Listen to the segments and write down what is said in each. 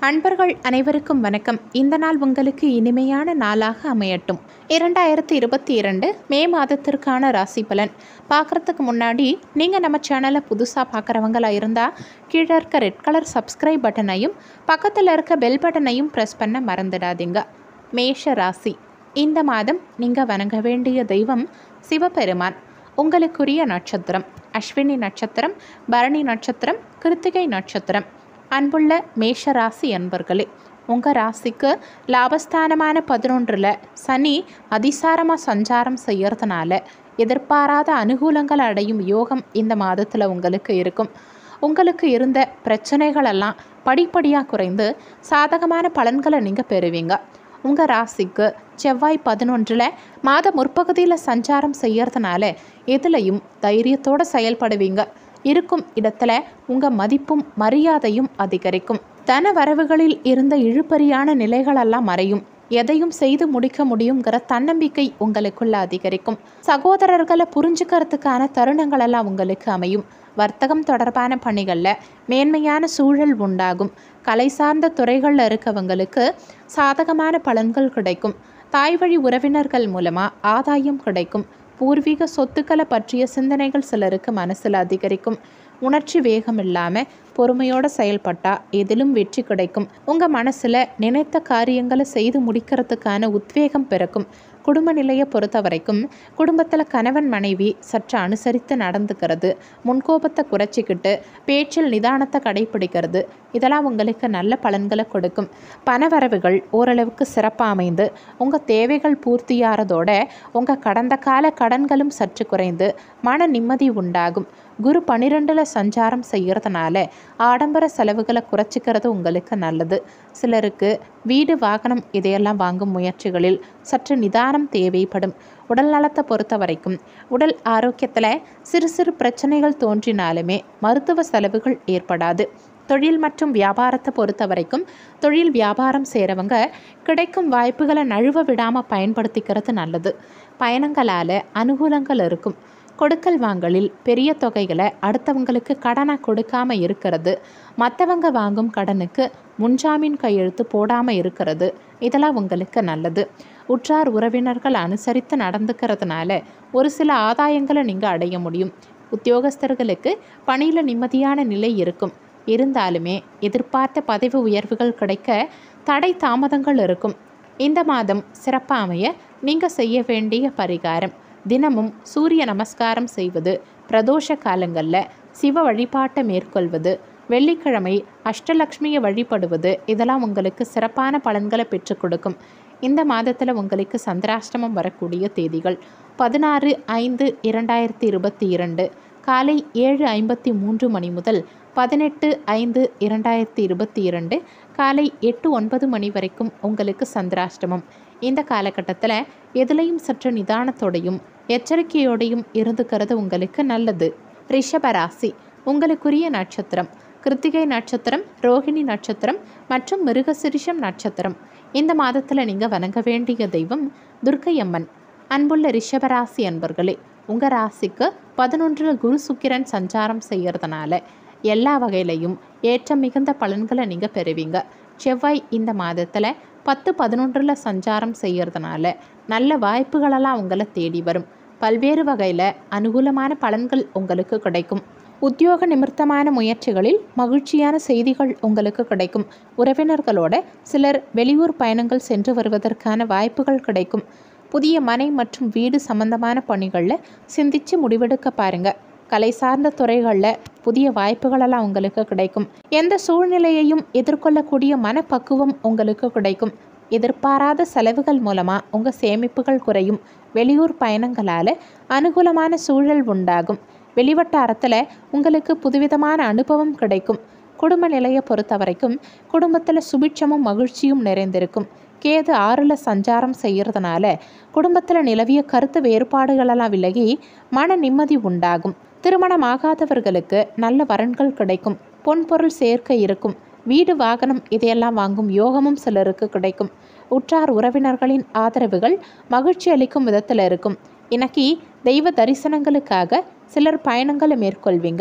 அன்பர்கள் அனைவருக்கும் வணக்கம் இந்த நாள் உங்களுக்கு இனிமையான நாளாக அமையட்டும் இரண்டாயிரத்தி இருபத்தி இரண்டு மே மாதத்திற்கான ராசி பலன் பார்க்குறதுக்கு முன்னாடி நீங்கள் நம்ம சேனலை புதுசாக பார்க்குறவங்களா இருந்தால் கீழே இருக்க ரெட் கலர் சப்ஸ்கிரைப் பட்டனையும் பக்கத்தில் இருக்க பெல் பட்டனையும் ப்ரெஸ் பண்ண மறந்துடாதீங்க மேஷ ராசி இந்த மாதம் நீங்கள் வணங்க வேண்டிய தெய்வம் சிவபெருமான் உங்களுக்குரிய நட்சத்திரம் அஸ்வினி நட்சத்திரம் பரணி நட்சத்திரம் கிருத்திகை நட்சத்திரம் அன்புள்ள மேஷ ராசி அன்பர்களே உங்கள் ராசிக்கு லாபஸ்தானமான பதினொன்றில் சனி அதிசாரமாக சஞ்சாரம் செய்யறதுனால எதிர்பாராத அனுகூலங்கள் அடையும் யோகம் இந்த மாதத்தில் உங்களுக்கு இருக்கும் உங்களுக்கு இருந்த பிரச்சனைகளெல்லாம் படிப்படியாக குறைந்து சாதகமான பலன்களை நீங்கள் பெறுவீங்க உங்கள் ராசிக்கு செவ்வாய் பதினொன்றில் மாத முற்பகுதியில் சஞ்சாரம் செய்யறதுனால எதுலையும் தைரியத்தோடு செயல்படுவீங்க இருக்கும் இடத்துல உங்கள் மதிப்பும் மரியாதையும் அதிகரிக்கும் தன வரவுகளில் இருந்த இழுபறியான நிலைகளெல்லாம் மறையும் எதையும் செய்து முடிக்க முடியுங்கிற தன்னம்பிக்கை உங்களுக்குள்ள அதிகரிக்கும் சகோதரர்களை புரிஞ்சுக்கிறதுக்கான தருணங்கள் எல்லாம் உங்களுக்கு அமையும் வர்த்தகம் தொடர்பான பணிகளில் மேன்மையான சூழல் உண்டாகும் கலை சார்ந்த துறைகளில் இருக்கவங்களுக்கு சாதகமான பலன்கள் கிடைக்கும் தாய் வழி உறவினர்கள் மூலமாக ஆதாயம் கிடைக்கும் பூர்வீக சொத்துக்களை பற்றிய சிந்தனைகள் சிலருக்கு மனசில் அதிகரிக்கும் உணர்ச்சி வேகம் இல்லாமல் பொறுமையோடு செயல்பட்டால் எதிலும் வெற்றி கிடைக்கும் உங்கள் மனசில் நினைத்த காரியங்களை செய்து முடிக்கிறதுக்கான உத்வேகம் பிறக்கும் குடும்ப நிலையை பொறுத்த வரைக்கும் குடும்பத்தில் கணவன் மனைவி சற்று அனுசரித்து நடந்துக்கிறது முன்கோபத்தை குறைச்சிக்கிட்டு பேச்சில் நிதானத்தை கடைபிடிக்கிறது இதெல்லாம் உங்களுக்கு நல்ல பலன்களை கொடுக்கும் பணவரவுகள் ஓரளவுக்கு சிறப்பாக அமைந்து உங்கள் தேவைகள் பூர்த்தியாகிறதோட உங்கள் கடந்த கால கடன்களும் சற்று குறைந்து மன நிம்மதி உண்டாகும் குரு பன்னிரெண்டில் சஞ்சாரம் செய்கிறதுனால ஆடம்பர செலவுகளை குறைச்சிக்கிறது உங்களுக்கு நல்லது சிலருக்கு வீடு வாகனம் இதையெல்லாம் வாங்கும் முயற்சிகளில் சற்று நிதானம் தேவைப்படும் உடல் நலத்தை பொறுத்த வரைக்கும் உடல் ஆரோக்கியத்தில் சிறு சிறு பிரச்சனைகள் தோன்றினாலுமே மருத்துவ செலவுகள் ஏற்படாது தொழில் மற்றும் வியாபாரத்தை பொறுத்த வரைக்கும் தொழில் வியாபாரம் செய்கிறவங்க கிடைக்கும் வாய்ப்புகளை நழுவ விடாமல் பயன்படுத்திக்கிறது நல்லது பயணங்களால் அனுகூலங்கள் இருக்கும் கொடுக்கல் வாங்கலில் பெரிய தொகைகளை அடுத்தவங்களுக்கு கடனாக கொடுக்காமல் இருக்கிறது மற்றவங்க வாங்கும் கடனுக்கு முன்ஜாமீன் கையெழுத்து போடாமல் இருக்கிறது இதெல்லாம் உங்களுக்கு நல்லது உற்றார் உறவினர்கள் அனுசரித்து நடந்துக்கிறதுனால ஒரு சில ஆதாயங்களை நீங்கள் அடைய முடியும் உத்தியோகஸ்தர்களுக்கு பணியில் நிம்மதியான நிலை இருக்கும் இருந்தாலுமே எதிர்பார்த்த பதவி உயர்வுகள் கிடைக்க தடை தாமதங்கள் இருக்கும் இந்த மாதம் சிறப்பாக அமைய நீங்கள் செய்ய வேண்டிய பரிகாரம் தினமும் சூரிய நமஸ்காரம் செய்வது பிரதோஷ காலங்களில் சிவ வழிபாட்டை மேற்கொள்வது வெள்ளிக்கிழமை அஷ்டலக்ஷ்மியை வழிபடுவது இதெல்லாம் உங்களுக்கு சிறப்பான பலன்களை பெற்றுக் கொடுக்கும் இந்த மாதத்தில் உங்களுக்கு சந்திராஷ்டமம் வரக்கூடிய தேதிகள் பதினாறு ஐந்து இரண்டாயிரத்தி இருபத்தி இரண்டு காலை ஏழு ஐம்பத்தி மூன்று மணி முதல் பதினெட்டு ஐந்து இரண்டாயிரத்தி இருபத்தி இரண்டு காலை எட்டு ஒன்பது மணி வரைக்கும் உங்களுக்கு சந்திராஷ்டமம் இந்த காலகட்டத்தில் எதுலேயும் சற்று நிதானத்தோடையும் எச்சரிக்கையோடையும் இருந்துக்கிறது உங்களுக்கு நல்லது ரிஷபராசி உங்களுக்குரிய நட்சத்திரம் கிருத்திகை நட்சத்திரம் ரோஹிணி நட்சத்திரம் மற்றும் மிருகசிரிஷம் நட்சத்திரம் இந்த மாதத்தில் நீங்கள் வணங்க வேண்டிய தெய்வம் துர்க்கையம்மன் அன்புள்ள ரிஷபராசி அன்பர்களே உங்கள் ராசிக்கு பதினொன்றில் குரு சுக்கிரன் சஞ்சாரம் செய்கிறதுனால எல்லா வகையிலையும் ஏற்றம் மிகுந்த பலன்களை நீங்கள் பெறுவீங்க செவ்வாய் இந்த மாதத்தில் பத்து பதினொன்றில் சஞ்சாரம் செய்கிறதுனால நல்ல வாய்ப்புகளெல்லாம் உங்களை தேடி வரும் பல்வேறு வகையில் அனுகூலமான பலன்கள் உங்களுக்கு கிடைக்கும் உத்தியோக நிமித்தமான முயற்சிகளில் மகிழ்ச்சியான செய்திகள் உங்களுக்கு கிடைக்கும் உறவினர்களோட சிலர் வெளியூர் பயணங்கள் சென்று வருவதற்கான வாய்ப்புகள் கிடைக்கும் புதிய மனை மற்றும் வீடு சம்பந்தமான பணிகளில் சிந்திச்சு முடிவெடுக்க பாருங்க கலை சார்ந்த துறைகளில் புதிய வாய்ப்புகளெல்லாம் உங்களுக்கு கிடைக்கும் எந்த சூழ்நிலையையும் எதிர்கொள்ளக்கூடிய மனப்பக்குவம் உங்களுக்கு கிடைக்கும் எதிர்பாராத செலவுகள் மூலமாக உங்கள் சேமிப்புகள் குறையும் வெளியூர் பயணங்களால் அனுகூலமான சூழல் உண்டாகும் வெளிவட்டாரத்தில் உங்களுக்கு புதுவிதமான அனுபவம் கிடைக்கும் குடும்ப நிலையை பொறுத்த வரைக்கும் குடும்பத்தில் சுபிட்சமும் மகிழ்ச்சியும் நிறைந்திருக்கும் கேது ஆறில் சஞ்சாரம் செய்கிறதுனால குடும்பத்தில் நிலவிய கருத்து வேறுபாடுகளெல்லாம் விலகி மன நிம்மதி உண்டாகும் திருமணமாகாதவர்களுக்கு நல்ல வரன்கள் கிடைக்கும் பொன்பொருள் சேர்க்கை இருக்கும் வீடு வாகனம் இதையெல்லாம் வாங்கும் யோகமும் சிலருக்கு கிடைக்கும் உற்றார் உறவினர்களின் ஆதரவுகள் மகிழ்ச்சி அளிக்கும் விதத்தில் இருக்கும் இன்னைக்கு தெய்வ தரிசனங்களுக்காக சிலர் பயணங்களை மேற்கொள்வீங்க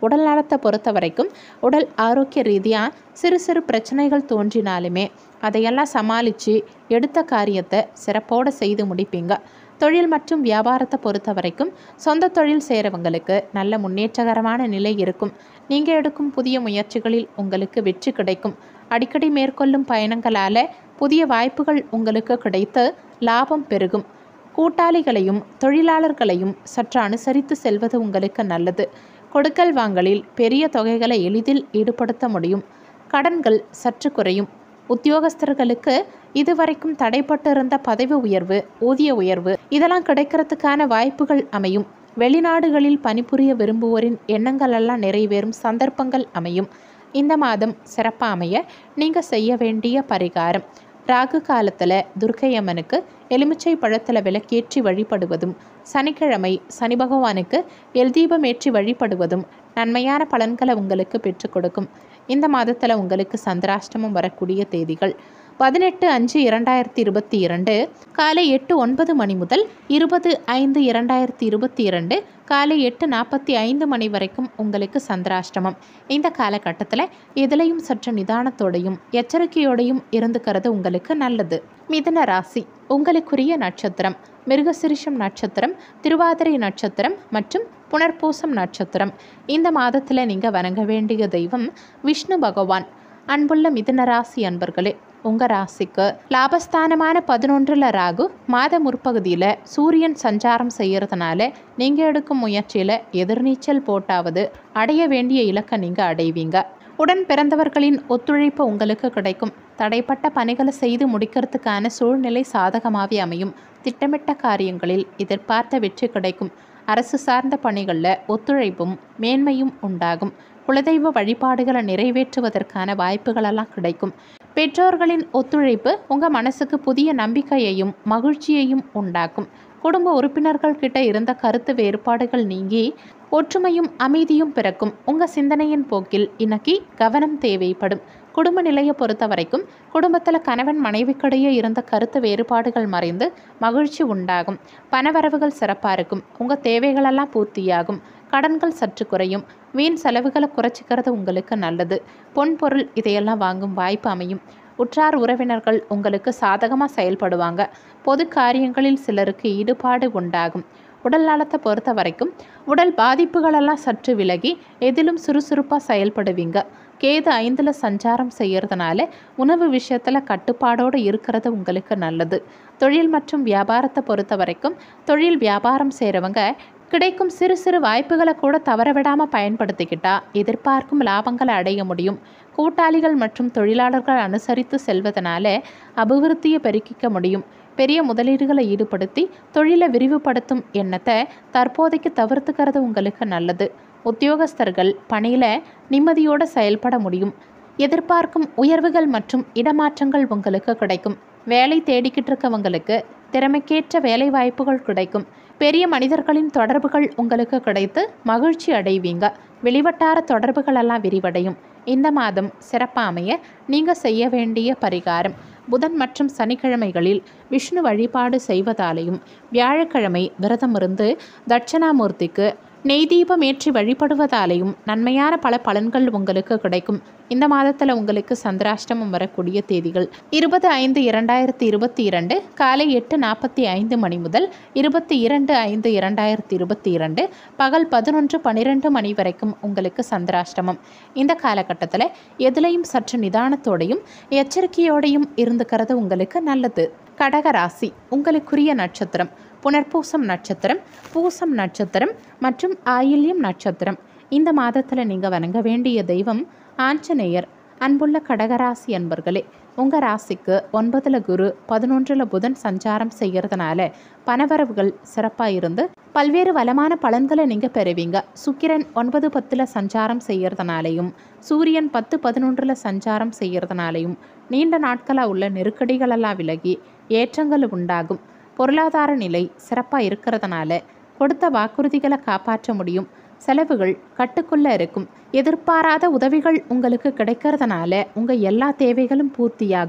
உடல் நலத்தை பொறுத்த வரைக்கும் உடல் ஆரோக்கிய ரீதியாக சிறு சிறு பிரச்சனைகள் தோன்றினாலுமே அதையெல்லாம் சமாளித்து எடுத்த காரியத்தை சிறப்போடு செய்து முடிப்பீங்க தொழில் மற்றும் வியாபாரத்தை பொறுத்த வரைக்கும் சொந்த தொழில் செய்கிறவங்களுக்கு நல்ல முன்னேற்றகரமான நிலை இருக்கும் நீங்கள் எடுக்கும் புதிய முயற்சிகளில் உங்களுக்கு வெற்றி கிடைக்கும் அடிக்கடி மேற்கொள்ளும் பயணங்களால் புதிய வாய்ப்புகள் உங்களுக்கு கிடைத்து லாபம் பெருகும் கூட்டாளிகளையும் தொழிலாளர்களையும் சற்று அனுசரித்து செல்வது உங்களுக்கு நல்லது கொடுக்கல் வாங்கலில் பெரிய தொகைகளை எளிதில் ஈடுபடுத்த முடியும் கடன்கள் சற்று குறையும் உத்தியோகஸ்தர்களுக்கு இதுவரைக்கும் தடைப்பட்டிருந்த பதவி உயர்வு ஊதிய உயர்வு இதெல்லாம் கிடைக்கிறதுக்கான வாய்ப்புகள் அமையும் வெளிநாடுகளில் பணிபுரிய விரும்புவோரின் எண்ணங்கள் எல்லாம் நிறைவேறும் சந்தர்ப்பங்கள் அமையும் இந்த மாதம் சிறப்பாக அமைய நீங்கள் செய்ய வேண்டிய பரிகாரம் ராகு காலத்தில் துர்க்கை அம்மனுக்கு எலுமிச்சை பழத்தில் விளக்கேற்றி வழிபடுவதும் சனிக்கிழமை சனி பகவானுக்கு எல் தீபம் ஏற்றி வழிபடுவதும் நன்மையான பலன்களை உங்களுக்கு பெற்றுக் கொடுக்கும் இந்த மாதத்தில் உங்களுக்கு சந்திராஷ்டமம் வரக்கூடிய தேதிகள் பதினெட்டு அஞ்சு இரண்டாயிரத்தி இருபத்தி இரண்டு காலை எட்டு ஒன்பது மணி முதல் இருபது ஐந்து இரண்டாயிரத்தி இருபத்தி இரண்டு காலை எட்டு நாற்பத்தி ஐந்து மணி வரைக்கும் உங்களுக்கு சந்திராஷ்டமம் இந்த காலகட்டத்தில் எதுலையும் சற்று நிதானத்தோடையும் எச்சரிக்கையோடையும் இருந்துக்கிறது உங்களுக்கு நல்லது மிதுன ராசி உங்களுக்குரிய நட்சத்திரம் மிருகசிரிஷம் நட்சத்திரம் திருவாதிரை நட்சத்திரம் மற்றும் புனர்பூசம் நட்சத்திரம் இந்த மாதத்தில் நீங்கள் வணங்க வேண்டிய தெய்வம் விஷ்ணு பகவான் அன்புள்ள மிதுன ராசி அன்பர்களே உங்கள் ராசிக்கு லாபஸ்தானமான பதினொன்றில் ராகு மாத முற்பகுதியில் சூரியன் சஞ்சாரம் செய்கிறதுனால நீங்கள் எடுக்கும் முயற்சியில் எதிர்நீச்சல் போட்டாவது அடைய வேண்டிய இலக்கை நீங்கள் அடைவீங்க உடன் பிறந்தவர்களின் ஒத்துழைப்பு உங்களுக்கு கிடைக்கும் தடைப்பட்ட பணிகளை செய்து முடிக்கிறதுக்கான சூழ்நிலை சாதகமாகவே அமையும் திட்டமிட்ட காரியங்களில் எதிர்பார்த்த வெற்றி கிடைக்கும் அரசு சார்ந்த பணிகளில் ஒத்துழைப்பும் மேன்மையும் உண்டாகும் குலதெய்வ வழிபாடுகளை நிறைவேற்றுவதற்கான வாய்ப்புகளெல்லாம் கிடைக்கும் பெற்றோர்களின் ஒத்துழைப்பு உங்கள் மனசுக்கு புதிய நம்பிக்கையையும் மகிழ்ச்சியையும் உண்டாக்கும் குடும்ப உறுப்பினர்கள் கிட்ட இருந்த கருத்து வேறுபாடுகள் நீங்கி ஒற்றுமையும் அமைதியும் பிறக்கும் உங்கள் சிந்தனையின் போக்கில் இன்னைக்கு கவனம் தேவைப்படும் குடும்ப நிலையை பொறுத்த வரைக்கும் குடும்பத்தில் கணவன் மனைவிக்கிடையே இருந்த கருத்து வேறுபாடுகள் மறைந்து மகிழ்ச்சி உண்டாகும் பணவரவுகள் சிறப்பாக இருக்கும் உங்கள் தேவைகளெல்லாம் பூர்த்தியாகும் கடன்கள் சற்று குறையும் வீண் செலவுகளை குறைச்சிக்கிறது உங்களுக்கு நல்லது பொன் பொருள் இதையெல்லாம் வாங்கும் வாய்ப்பு அமையும் உற்றார் உறவினர்கள் உங்களுக்கு சாதகமாக செயல்படுவாங்க பொது காரியங்களில் சிலருக்கு ஈடுபாடு உண்டாகும் உடல் நலத்தை பொறுத்த வரைக்கும் உடல் பாதிப்புகளெல்லாம் சற்று விலகி எதிலும் சுறுசுறுப்பாக செயல்படுவீங்க கேது ஐந்தில் சஞ்சாரம் செய்கிறதுனால உணவு விஷயத்தில் கட்டுப்பாடோடு இருக்கிறது உங்களுக்கு நல்லது தொழில் மற்றும் வியாபாரத்தை பொறுத்த வரைக்கும் தொழில் வியாபாரம் செய்கிறவங்க கிடைக்கும் சிறு சிறு வாய்ப்புகளை கூட தவற விடாமல் பயன்படுத்திக்கிட்டா எதிர்பார்க்கும் லாபங்களை அடைய முடியும் கூட்டாளிகள் மற்றும் தொழிலாளர்கள் அனுசரித்து செல்வதனால அபிவிருத்தியை பெருக்கிக்க முடியும் பெரிய முதலீடுகளை ஈடுபடுத்தி தொழிலை விரிவுபடுத்தும் எண்ணத்தை தற்போதைக்கு தவிர்த்துக்கிறது உங்களுக்கு நல்லது உத்தியோகஸ்தர்கள் பணியில் நிம்மதியோடு செயல்பட முடியும் எதிர்பார்க்கும் உயர்வுகள் மற்றும் இடமாற்றங்கள் உங்களுக்கு கிடைக்கும் வேலை தேடிக்கிட்டு இருக்கவங்களுக்கு திறமைக்கேற்ற வேலை வாய்ப்புகள் கிடைக்கும் பெரிய மனிதர்களின் தொடர்புகள் உங்களுக்கு கிடைத்து மகிழ்ச்சி அடைவீங்க வெளிவட்டார தொடர்புகள் எல்லாம் விரிவடையும் இந்த மாதம் சிறப்பாக அமைய நீங்கள் செய்ய வேண்டிய பரிகாரம் புதன் மற்றும் சனிக்கிழமைகளில் விஷ்ணு வழிபாடு செய்வதாலேயும் வியாழக்கிழமை விரதமிருந்து தட்சணாமூர்த்திக்கு நெய் தீபம் ஏற்றி வழிபடுவதாலேயும் நன்மையான பல பலன்கள் உங்களுக்கு கிடைக்கும் இந்த மாதத்தில் உங்களுக்கு சந்திராஷ்டமம் வரக்கூடிய தேதிகள் இருபது ஐந்து இரண்டாயிரத்தி இருபத்தி இரண்டு காலை எட்டு நாற்பத்தி ஐந்து மணி முதல் இருபத்தி இரண்டு ஐந்து இரண்டாயிரத்தி இருபத்தி இரண்டு பகல் பதினொன்று பன்னிரெண்டு மணி வரைக்கும் உங்களுக்கு சந்திராஷ்டமம் இந்த காலகட்டத்தில் எதுலையும் சற்று நிதானத்தோடையும் எச்சரிக்கையோடையும் இருந்துக்கிறது உங்களுக்கு நல்லது கடகராசி உங்களுக்குரிய நட்சத்திரம் புனர்பூசம் நட்சத்திரம் பூசம் நட்சத்திரம் மற்றும் ஆயில்யம் நட்சத்திரம் இந்த மாதத்தில் நீங்கள் வணங்க வேண்டிய தெய்வம் ஆஞ்சநேயர் அன்புள்ள கடகராசி அன்பர்களே உங்கள் ராசிக்கு ஒன்பதில் குரு பதினொன்றில் புதன் சஞ்சாரம் செய்கிறதுனால பணவரவுகள் சிறப்பாக இருந்து பல்வேறு வளமான பலன்களை நீங்கள் பெறுவீங்க சுக்கிரன் ஒன்பது பத்தில் சஞ்சாரம் செய்கிறதுனாலையும் சூரியன் பத்து பதினொன்றில் சஞ்சாரம் செய்கிறதுனாலையும் நீண்ட நாட்களாக உள்ள நெருக்கடிகளெல்லாம் விலகி ஏற்றங்கள் உண்டாகும் பொருளாதார நிலை சிறப்பாக இருக்கிறதுனால கொடுத்த வாக்குறுதிகளை காப்பாற்ற முடியும் செலவுகள் கட்டுக்குள்ளே இருக்கும் எதிர்பாராத உதவிகள் உங்களுக்கு கிடைக்கிறதுனால உங்கள் எல்லா தேவைகளும் பூர்த்தியாகும்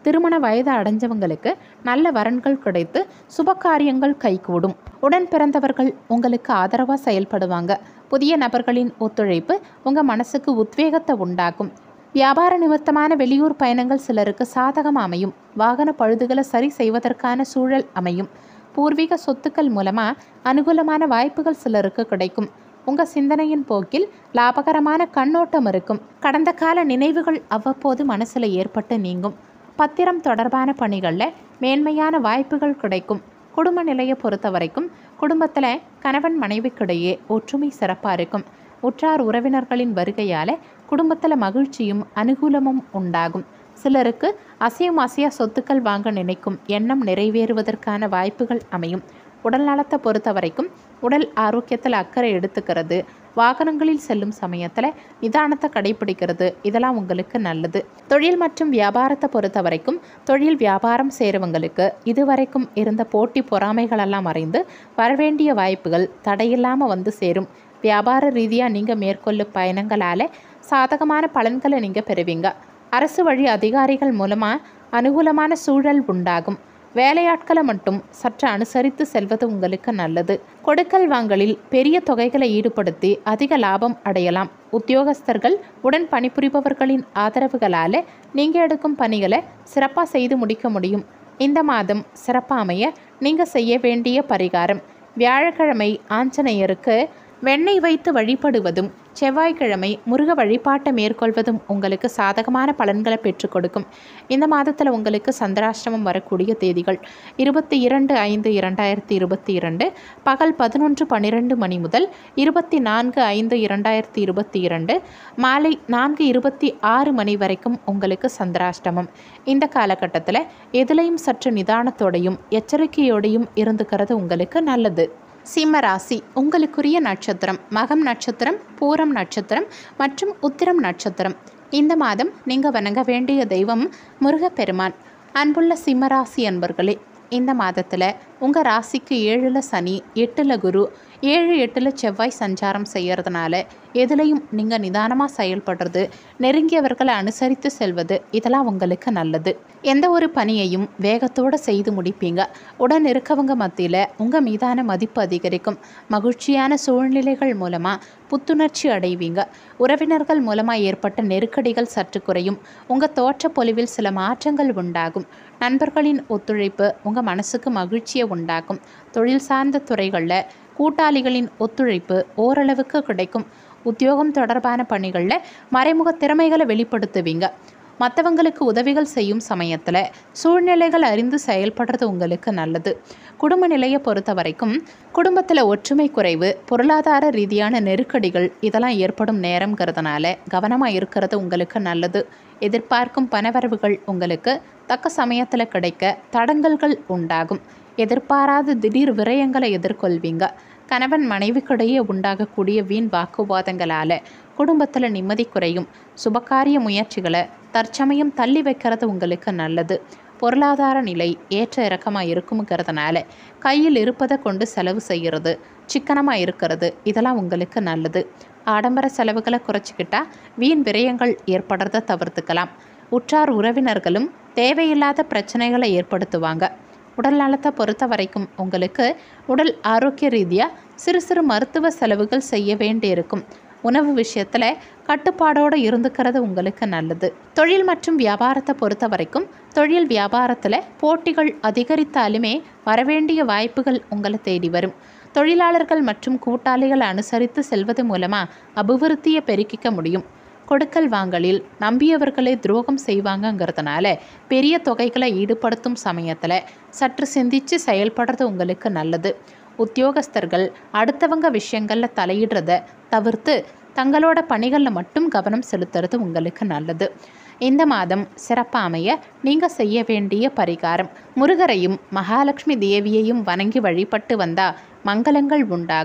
திருமண வயது அடைஞ்சவங்களுக்கு நல்ல வரன்கள் கிடைத்து சுபகாரியங்கள் கைகூடும் உடன் பிறந்தவர்கள் உங்களுக்கு ஆதரவாக செயல்படுவாங்க புதிய நபர்களின் ஒத்துழைப்பு உங்கள் மனசுக்கு உத்வேகத்தை உண்டாக்கும் வியாபார நிமித்தமான வெளியூர் பயணங்கள் சிலருக்கு சாதகம் அமையும் வாகன பழுதுகளை சரி செய்வதற்கான சூழல் அமையும் பூர்வீக சொத்துக்கள் மூலமாக அனுகூலமான வாய்ப்புகள் சிலருக்கு கிடைக்கும் உங்கள் சிந்தனையின் போக்கில் லாபகரமான கண்ணோட்டம் இருக்கும் கடந்த கால நினைவுகள் அவ்வப்போது மனசில் ஏற்பட்டு நீங்கும் பத்திரம் தொடர்பான பணிகளில் மேன்மையான வாய்ப்புகள் கிடைக்கும் குடும்ப நிலையை பொறுத்த வரைக்கும் குடும்பத்தில் கணவன் மனைவிக்கிடையே ஒற்றுமை சிறப்பாக இருக்கும் உற்றார் உறவினர்களின் வருகையால் குடும்பத்தில் மகிழ்ச்சியும் அனுகூலமும் உண்டாகும் சிலருக்கு அசையும் அசையா சொத்துக்கள் வாங்க நினைக்கும் எண்ணம் நிறைவேறுவதற்கான வாய்ப்புகள் அமையும் உடல் நலத்தை பொறுத்த வரைக்கும் உடல் ஆரோக்கியத்தில் அக்கறை எடுத்துக்கிறது வாகனங்களில் செல்லும் சமயத்தில் நிதானத்தை கடைபிடிக்கிறது இதெல்லாம் உங்களுக்கு நல்லது தொழில் மற்றும் வியாபாரத்தை பொறுத்த வரைக்கும் தொழில் வியாபாரம் செய்கிறவங்களுக்கு இதுவரைக்கும் இருந்த போட்டி பொறாமைகளெல்லாம் மறைந்து வரவேண்டிய வாய்ப்புகள் தடையில்லாமல் வந்து சேரும் வியாபார ரீதியாக நீங்கள் மேற்கொள்ளும் பயணங்களால் சாதகமான பலன்களை நீங்கள் பெறுவீங்க அரசு வழி அதிகாரிகள் மூலமாக அனுகூலமான சூழல் உண்டாகும் வேலையாட்களை மட்டும் சற்று அனுசரித்து செல்வது உங்களுக்கு நல்லது கொடுக்கல் வாங்கலில் பெரிய தொகைகளை ஈடுபடுத்தி அதிக லாபம் அடையலாம் உத்தியோகஸ்தர்கள் உடன் பணிபுரிபவர்களின் ஆதரவுகளால் நீங்கள் எடுக்கும் பணிகளை சிறப்பாக செய்து முடிக்க முடியும் இந்த மாதம் சிறப்பாக அமைய நீங்கள் செய்ய வேண்டிய பரிகாரம் வியாழக்கிழமை ஆஞ்சநேயருக்கு வெண்ணெய் வைத்து வழிபடுவதும் செவ்வாய்க்கிழமை முருக வழிபாட்டை மேற்கொள்வதும் உங்களுக்கு சாதகமான பலன்களை பெற்றுக் கொடுக்கும் இந்த மாதத்தில் உங்களுக்கு சந்திராஷ்டமம் வரக்கூடிய தேதிகள் இருபத்தி இரண்டு ஐந்து இரண்டாயிரத்தி இருபத்தி இரண்டு பகல் பதினொன்று பன்னிரெண்டு மணி முதல் இருபத்தி நான்கு ஐந்து இரண்டாயிரத்தி இருபத்தி இரண்டு மாலை நான்கு இருபத்தி ஆறு மணி வரைக்கும் உங்களுக்கு சந்திராஷ்டமம் இந்த காலகட்டத்தில் எதுலையும் சற்று நிதானத்தோடையும் எச்சரிக்கையோடையும் இருந்துக்கிறது உங்களுக்கு நல்லது சிம்ம ராசி உங்களுக்குரிய நட்சத்திரம் மகம் நட்சத்திரம் பூரம் நட்சத்திரம் மற்றும் உத்திரம் நட்சத்திரம் இந்த மாதம் நீங்கள் வணங்க வேண்டிய தெய்வம் முருகப்பெருமான் அன்புள்ள சிம்மராசி அன்பர்களே இந்த மாதத்தில் உங்கள் ராசிக்கு ஏழில் சனி எட்டில் குரு ஏழு எட்டில் செவ்வாய் சஞ்சாரம் செய்கிறதுனால எதுலேயும் நீங்கள் நிதானமாக செயல்படுறது நெருங்கியவர்களை அனுசரித்து செல்வது இதெல்லாம் உங்களுக்கு நல்லது எந்த ஒரு பணியையும் வேகத்தோடு செய்து முடிப்பீங்க உடன் இருக்கவங்க மத்தியில் உங்கள் மீதான மதிப்பு அதிகரிக்கும் மகிழ்ச்சியான சூழ்நிலைகள் மூலமாக புத்துணர்ச்சி அடைவீங்க உறவினர்கள் மூலமாக ஏற்பட்ட நெருக்கடிகள் சற்று குறையும் உங்கள் தோற்ற பொலிவில் சில மாற்றங்கள் உண்டாகும் நண்பர்களின் ஒத்துழைப்பு உங்கள் மனசுக்கு மகிழ்ச்சியை உண்டாக்கும் தொழில் சார்ந்த துறைகளில் கூட்டாளிகளின் ஒத்துழைப்பு ஓரளவுக்கு கிடைக்கும் உத்தியோகம் தொடர்பான பணிகளில் மறைமுக திறமைகளை வெளிப்படுத்துவீங்க மற்றவங்களுக்கு உதவிகள் செய்யும் சமயத்தில் சூழ்நிலைகள் அறிந்து செயல்படுறது உங்களுக்கு நல்லது குடும்ப நிலையை பொறுத்த வரைக்கும் குடும்பத்தில் ஒற்றுமை குறைவு பொருளாதார ரீதியான நெருக்கடிகள் இதெல்லாம் ஏற்படும் நேரங்கிறதுனால கவனமாக இருக்கிறது உங்களுக்கு நல்லது எதிர்பார்க்கும் பணவரவுகள் உங்களுக்கு தக்க சமயத்தில் கிடைக்க தடங்கல்கள் உண்டாகும் எதிர்பாராத திடீர் விரயங்களை எதிர்கொள்வீங்க கணவன் மனைவிக்கிடையே உண்டாகக்கூடிய வீண் வாக்குவாதங்களால் குடும்பத்தில் நிம்மதி குறையும் சுபகாரிய முயற்சிகளை தற்சமயம் தள்ளி வைக்கிறது உங்களுக்கு நல்லது பொருளாதார நிலை ஏற்ற இறக்கமாக இருக்குங்கிறதுனால கையில் இருப்பதை கொண்டு செலவு செய்கிறது சிக்கனமாக இருக்கிறது இதெல்லாம் உங்களுக்கு நல்லது ஆடம்பர செலவுகளை குறைச்சிக்கிட்டா வீண் விரயங்கள் ஏற்படுறதை தவிர்த்துக்கலாம் உற்றார் உறவினர்களும் தேவையில்லாத பிரச்சனைகளை ஏற்படுத்துவாங்க உடல் நலத்தை பொறுத்த வரைக்கும் உங்களுக்கு உடல் ஆரோக்கிய ரீதியாக சிறு சிறு மருத்துவ செலவுகள் செய்ய வேண்டியிருக்கும் உணவு விஷயத்தில் கட்டுப்பாடோடு இருந்துக்கிறது உங்களுக்கு நல்லது தொழில் மற்றும் வியாபாரத்தை பொறுத்த வரைக்கும் தொழில் வியாபாரத்தில் போட்டிகள் அதிகரித்தாலுமே வரவேண்டிய வாய்ப்புகள் உங்களை தேடி வரும் தொழிலாளர்கள் மற்றும் கூட்டாளிகளை அனுசரித்து செல்வது மூலமாக அபிவிருத்தியை பெருக்கிக்க முடியும் கொடுக்கல் வாங்கலில் நம்பியவர்களே துரோகம் செய்வாங்கங்கிறதுனால பெரிய தொகைகளை ஈடுபடுத்தும் சமயத்தில் சற்று சிந்திச்சு செயல்படுறது உங்களுக்கு நல்லது உத்தியோகஸ்தர்கள் அடுத்தவங்க விஷயங்களில் தலையிடுறத தவிர்த்து தங்களோட பணிகளில் மட்டும் கவனம் செலுத்துறது உங்களுக்கு நல்லது இந்த மாதம் சிறப்பாக அமைய நீங்கள் செய்ய வேண்டிய பரிகாரம் முருகரையும் மகாலட்சுமி தேவியையும் வணங்கி வழிபட்டு வந்தால் மங்களங்கள் உண்டாகும்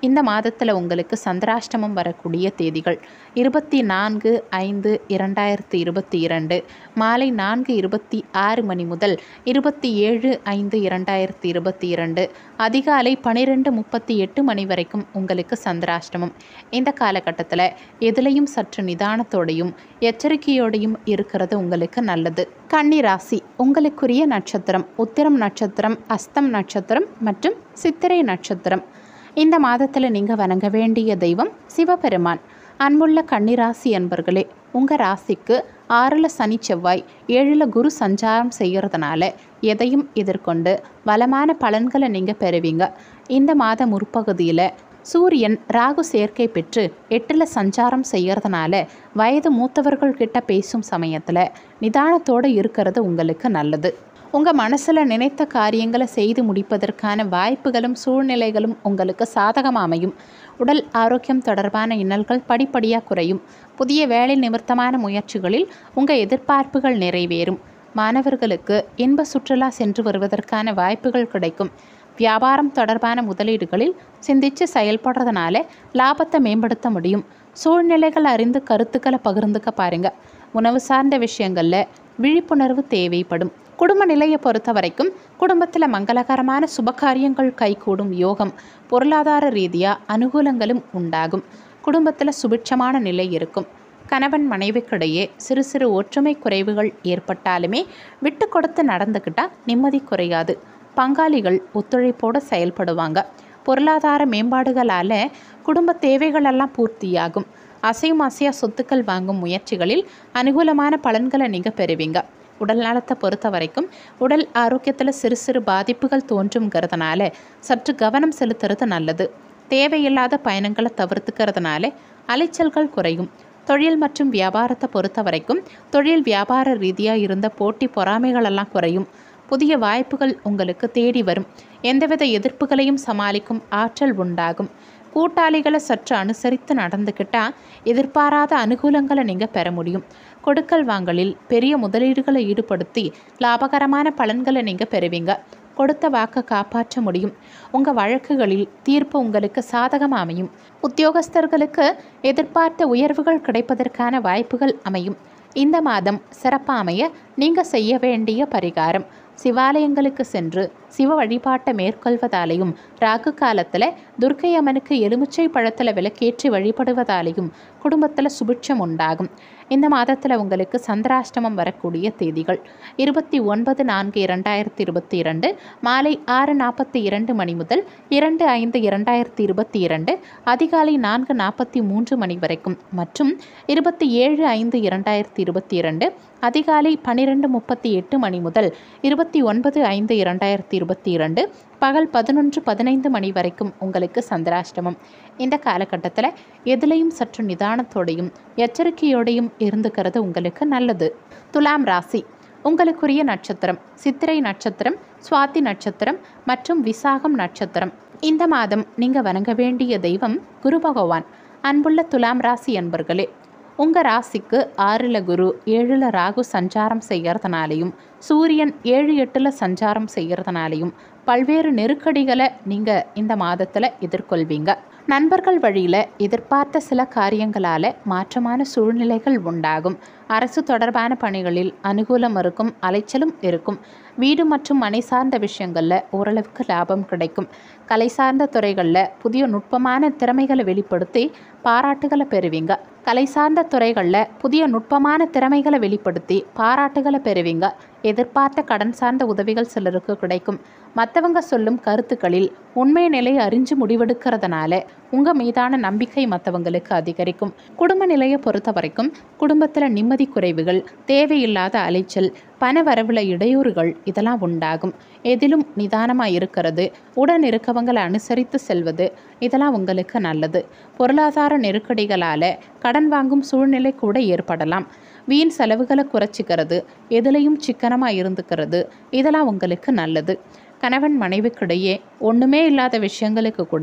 இந்த மாதத்தில் உங்களுக்கு சந்திராஷ்டமம் வரக்கூடிய தேதிகள் இருபத்தி நான்கு ஐந்து இரண்டாயிரத்தி இருபத்தி இரண்டு மாலை நான்கு இருபத்தி ஆறு மணி முதல் இருபத்தி ஏழு ஐந்து இரண்டாயிரத்தி இருபத்தி இரண்டு அதிகாலை பன்னிரெண்டு முப்பத்தி எட்டு மணி வரைக்கும் உங்களுக்கு சந்திராஷ்டமம் இந்த காலகட்டத்தில் எதுலேயும் சற்று நிதானத்தோடையும் எச்சரிக்கையோடையும் இருக்கிறது உங்களுக்கு நல்லது கன்னி ராசி உங்களுக்குரிய நட்சத்திரம் உத்திரம் நட்சத்திரம் அஸ்தம் நட்சத்திரம் மற்றும் சித்திரை நட்சத்திரம் இந்த மாதத்தில் நீங்கள் வணங்க வேண்டிய தெய்வம் சிவபெருமான் அன்புள்ள கன்னிராசி அன்பர்களே உங்கள் ராசிக்கு ஆறில் சனி செவ்வாய் ஏழில் குரு சஞ்சாரம் செய்கிறதுனால எதையும் எதிர்கொண்டு வளமான பலன்களை நீங்கள் பெறுவீங்க இந்த மாத முற்பகுதியில் சூரியன் ராகு சேர்க்கை பெற்று எட்டில் சஞ்சாரம் செய்கிறதுனால வயது மூத்தவர்கள் கிட்ட பேசும் சமயத்தில் நிதானத்தோடு இருக்கிறது உங்களுக்கு நல்லது உங்கள் மனசில் நினைத்த காரியங்களை செய்து முடிப்பதற்கான வாய்ப்புகளும் சூழ்நிலைகளும் உங்களுக்கு சாதகமாக அமையும் உடல் ஆரோக்கியம் தொடர்பான இன்னல்கள் படிப்படியாக குறையும் புதிய வேலை நிமித்தமான முயற்சிகளில் உங்கள் எதிர்பார்ப்புகள் நிறைவேறும் மாணவர்களுக்கு இன்ப சுற்றுலா சென்று வருவதற்கான வாய்ப்புகள் கிடைக்கும் வியாபாரம் தொடர்பான முதலீடுகளில் சிந்தித்து செயல்படுறதுனால லாபத்தை மேம்படுத்த முடியும் சூழ்நிலைகள் அறிந்து கருத்துக்களை பகிர்ந்துக்க பாருங்க உணவு சார்ந்த விஷயங்களில் விழிப்புணர்வு தேவைப்படும் குடும்ப நிலையை பொறுத்த வரைக்கும் குடும்பத்தில் மங்களகரமான சுபகாரியங்கள் கைகூடும் யோகம் பொருளாதார ரீதியாக அனுகூலங்களும் உண்டாகும் குடும்பத்தில் சுபிட்சமான நிலை இருக்கும் கணவன் மனைவிக்கிடையே சிறு சிறு ஒற்றுமை குறைவுகள் ஏற்பட்டாலுமே விட்டு கொடுத்து நடந்துக்கிட்டால் நிம்மதி குறையாது பங்காளிகள் ஒத்துழைப்போடு செயல்படுவாங்க பொருளாதார மேம்பாடுகளால் குடும்ப தேவைகளெல்லாம் பூர்த்தியாகும் அசையும் அசையா சொத்துக்கள் வாங்கும் முயற்சிகளில் அனுகூலமான பலன்களை நீங்கள் பெறுவீங்க உடல் நலத்தை பொறுத்த வரைக்கும் உடல் ஆரோக்கியத்தில் சிறு சிறு பாதிப்புகள் தோன்றுங்கிறதுனால சற்று கவனம் செலுத்துறது நல்லது தேவையில்லாத பயணங்களை தவிர்த்துக்கிறதுனால அலைச்சல்கள் குறையும் தொழில் மற்றும் வியாபாரத்தை பொறுத்த வரைக்கும் தொழில் வியாபார ரீதியாக இருந்த போட்டி பொறாமைகளெல்லாம் குறையும் புதிய வாய்ப்புகள் உங்களுக்கு தேடி வரும் எந்தவித எதிர்ப்புகளையும் சமாளிக்கும் ஆற்றல் உண்டாகும் கூட்டாளிகளை சற்று அனுசரித்து நடந்துக்கிட்டால் எதிர்பாராத அனுகூலங்களை நீங்கள் பெற முடியும் கொடுக்கல் வாங்கலில் பெரிய முதலீடுகளை ஈடுபடுத்தி லாபகரமான பலன்களை நீங்கள் பெறுவீங்க கொடுத்த வாக்கை காப்பாற்ற முடியும் உங்கள் வழக்குகளில் தீர்ப்பு உங்களுக்கு சாதகமாக அமையும் உத்தியோகஸ்தர்களுக்கு எதிர்பார்த்த உயர்வுகள் கிடைப்பதற்கான வாய்ப்புகள் அமையும் இந்த மாதம் சிறப்பாக அமைய நீங்கள் செய்ய வேண்டிய பரிகாரம் சிவாலயங்களுக்கு சென்று சிவ வழிபாட்டை மேற்கொள்வதாலேயும் ராகு காலத்தில் துர்க்கை அம்மனுக்கு எலுமிச்சை பழத்தில் விளக்கேற்றி வழிபடுவதாலேயும் குடும்பத்தில் சுபிட்சம் உண்டாகும் இந்த மாதத்தில் உங்களுக்கு சந்திராஷ்டமம் வரக்கூடிய தேதிகள் இருபத்தி ஒன்பது நான்கு இரண்டாயிரத்தி இருபத்தி இரண்டு மாலை ஆறு நாற்பத்தி இரண்டு மணி முதல் இரண்டு ஐந்து இரண்டாயிரத்தி இருபத்தி இரண்டு அதிகாலை நான்கு நாற்பத்தி மூன்று மணி வரைக்கும் மற்றும் இருபத்தி ஏழு ஐந்து இரண்டாயிரத்தி இருபத்தி இரண்டு அதிகாலை பன்னிரெண்டு முப்பத்தி எட்டு மணி முதல் இருபத்தி ஒன்பது ஐந்து இரண்டாயிரத்தி இருபத்தி இரண்டு பகல் பதினொன்று பதினைந்து மணி வரைக்கும் உங்களுக்கு சந்திராஷ்டமம் இந்த காலகட்டத்தில் எதுலேயும் சற்று நிதானத்தோடையும் எச்சரிக்கையோடையும் இருந்துக்கிறது உங்களுக்கு நல்லது துலாம் ராசி உங்களுக்குரிய நட்சத்திரம் சித்திரை நட்சத்திரம் சுவாதி நட்சத்திரம் மற்றும் விசாகம் நட்சத்திரம் இந்த மாதம் நீங்கள் வணங்க வேண்டிய தெய்வம் குரு பகவான் அன்புள்ள துலாம் ராசி அன்பர்களே உங்கள் ராசிக்கு ஆறில் குரு ஏழில் ராகு சஞ்சாரம் செய்கிறதுனாலையும் சூரியன் ஏழு எட்டில் சஞ்சாரம் செய்கிறதுனாலையும் பல்வேறு நெருக்கடிகளை நீங்கள் இந்த மாதத்தில் எதிர்கொள்வீங்க நண்பர்கள் வழியில் எதிர்பார்த்த சில காரியங்களால் மாற்றமான சூழ்நிலைகள் உண்டாகும் அரசு தொடர்பான பணிகளில் அனுகூலம் இருக்கும் அலைச்சலும் இருக்கும் வீடு மற்றும் மனை சார்ந்த விஷயங்களில் ஓரளவுக்கு லாபம் கிடைக்கும் கலை சார்ந்த துறைகளில் புதிய நுட்பமான திறமைகளை வெளிப்படுத்தி பாராட்டுகளை பெறுவீங்க கலை சார்ந்த துறைகளில் புதிய நுட்பமான திறமைகளை வெளிப்படுத்தி பாராட்டுகளை பெறுவீங்க எதிர்பார்த்த கடன் சார்ந்த உதவிகள் சிலருக்கு கிடைக்கும் மற்றவங்க சொல்லும் கருத்துக்களில் உண்மை நிலை அறிஞ்சு முடிவெடுக்கிறதுனால உங்கள் மீதான நம்பிக்கை மற்றவங்களுக்கு அதிகரிக்கும் குடும்ப நிலையை பொறுத்த வரைக்கும் குடும்பத்தில் நிம்மதி குறைவுகள் தேவையில்லாத அலைச்சல் பண வரவில் இடையூறுகள் இதெல்லாம் உண்டாகும் எதிலும் நிதானமாக இருக்கிறது உடன் இருக்கவங்களை அனுசரித்து செல்வது இதெல்லாம் உங்களுக்கு நல்லது பொருளாதார நெருக்கடிகளால் கடன் வாங்கும் சூழ்நிலை கூட ஏற்படலாம் வீண் செலவுகளை குறைச்சிக்கிறது எதுலேயும் சிக்கனமாக இருந்துக்கிறது இதெல்லாம் உங்களுக்கு நல்லது கணவன் மனைவிக்கிடையே ஒன்றுமே இல்லாத விஷயங்களுக்கு கூட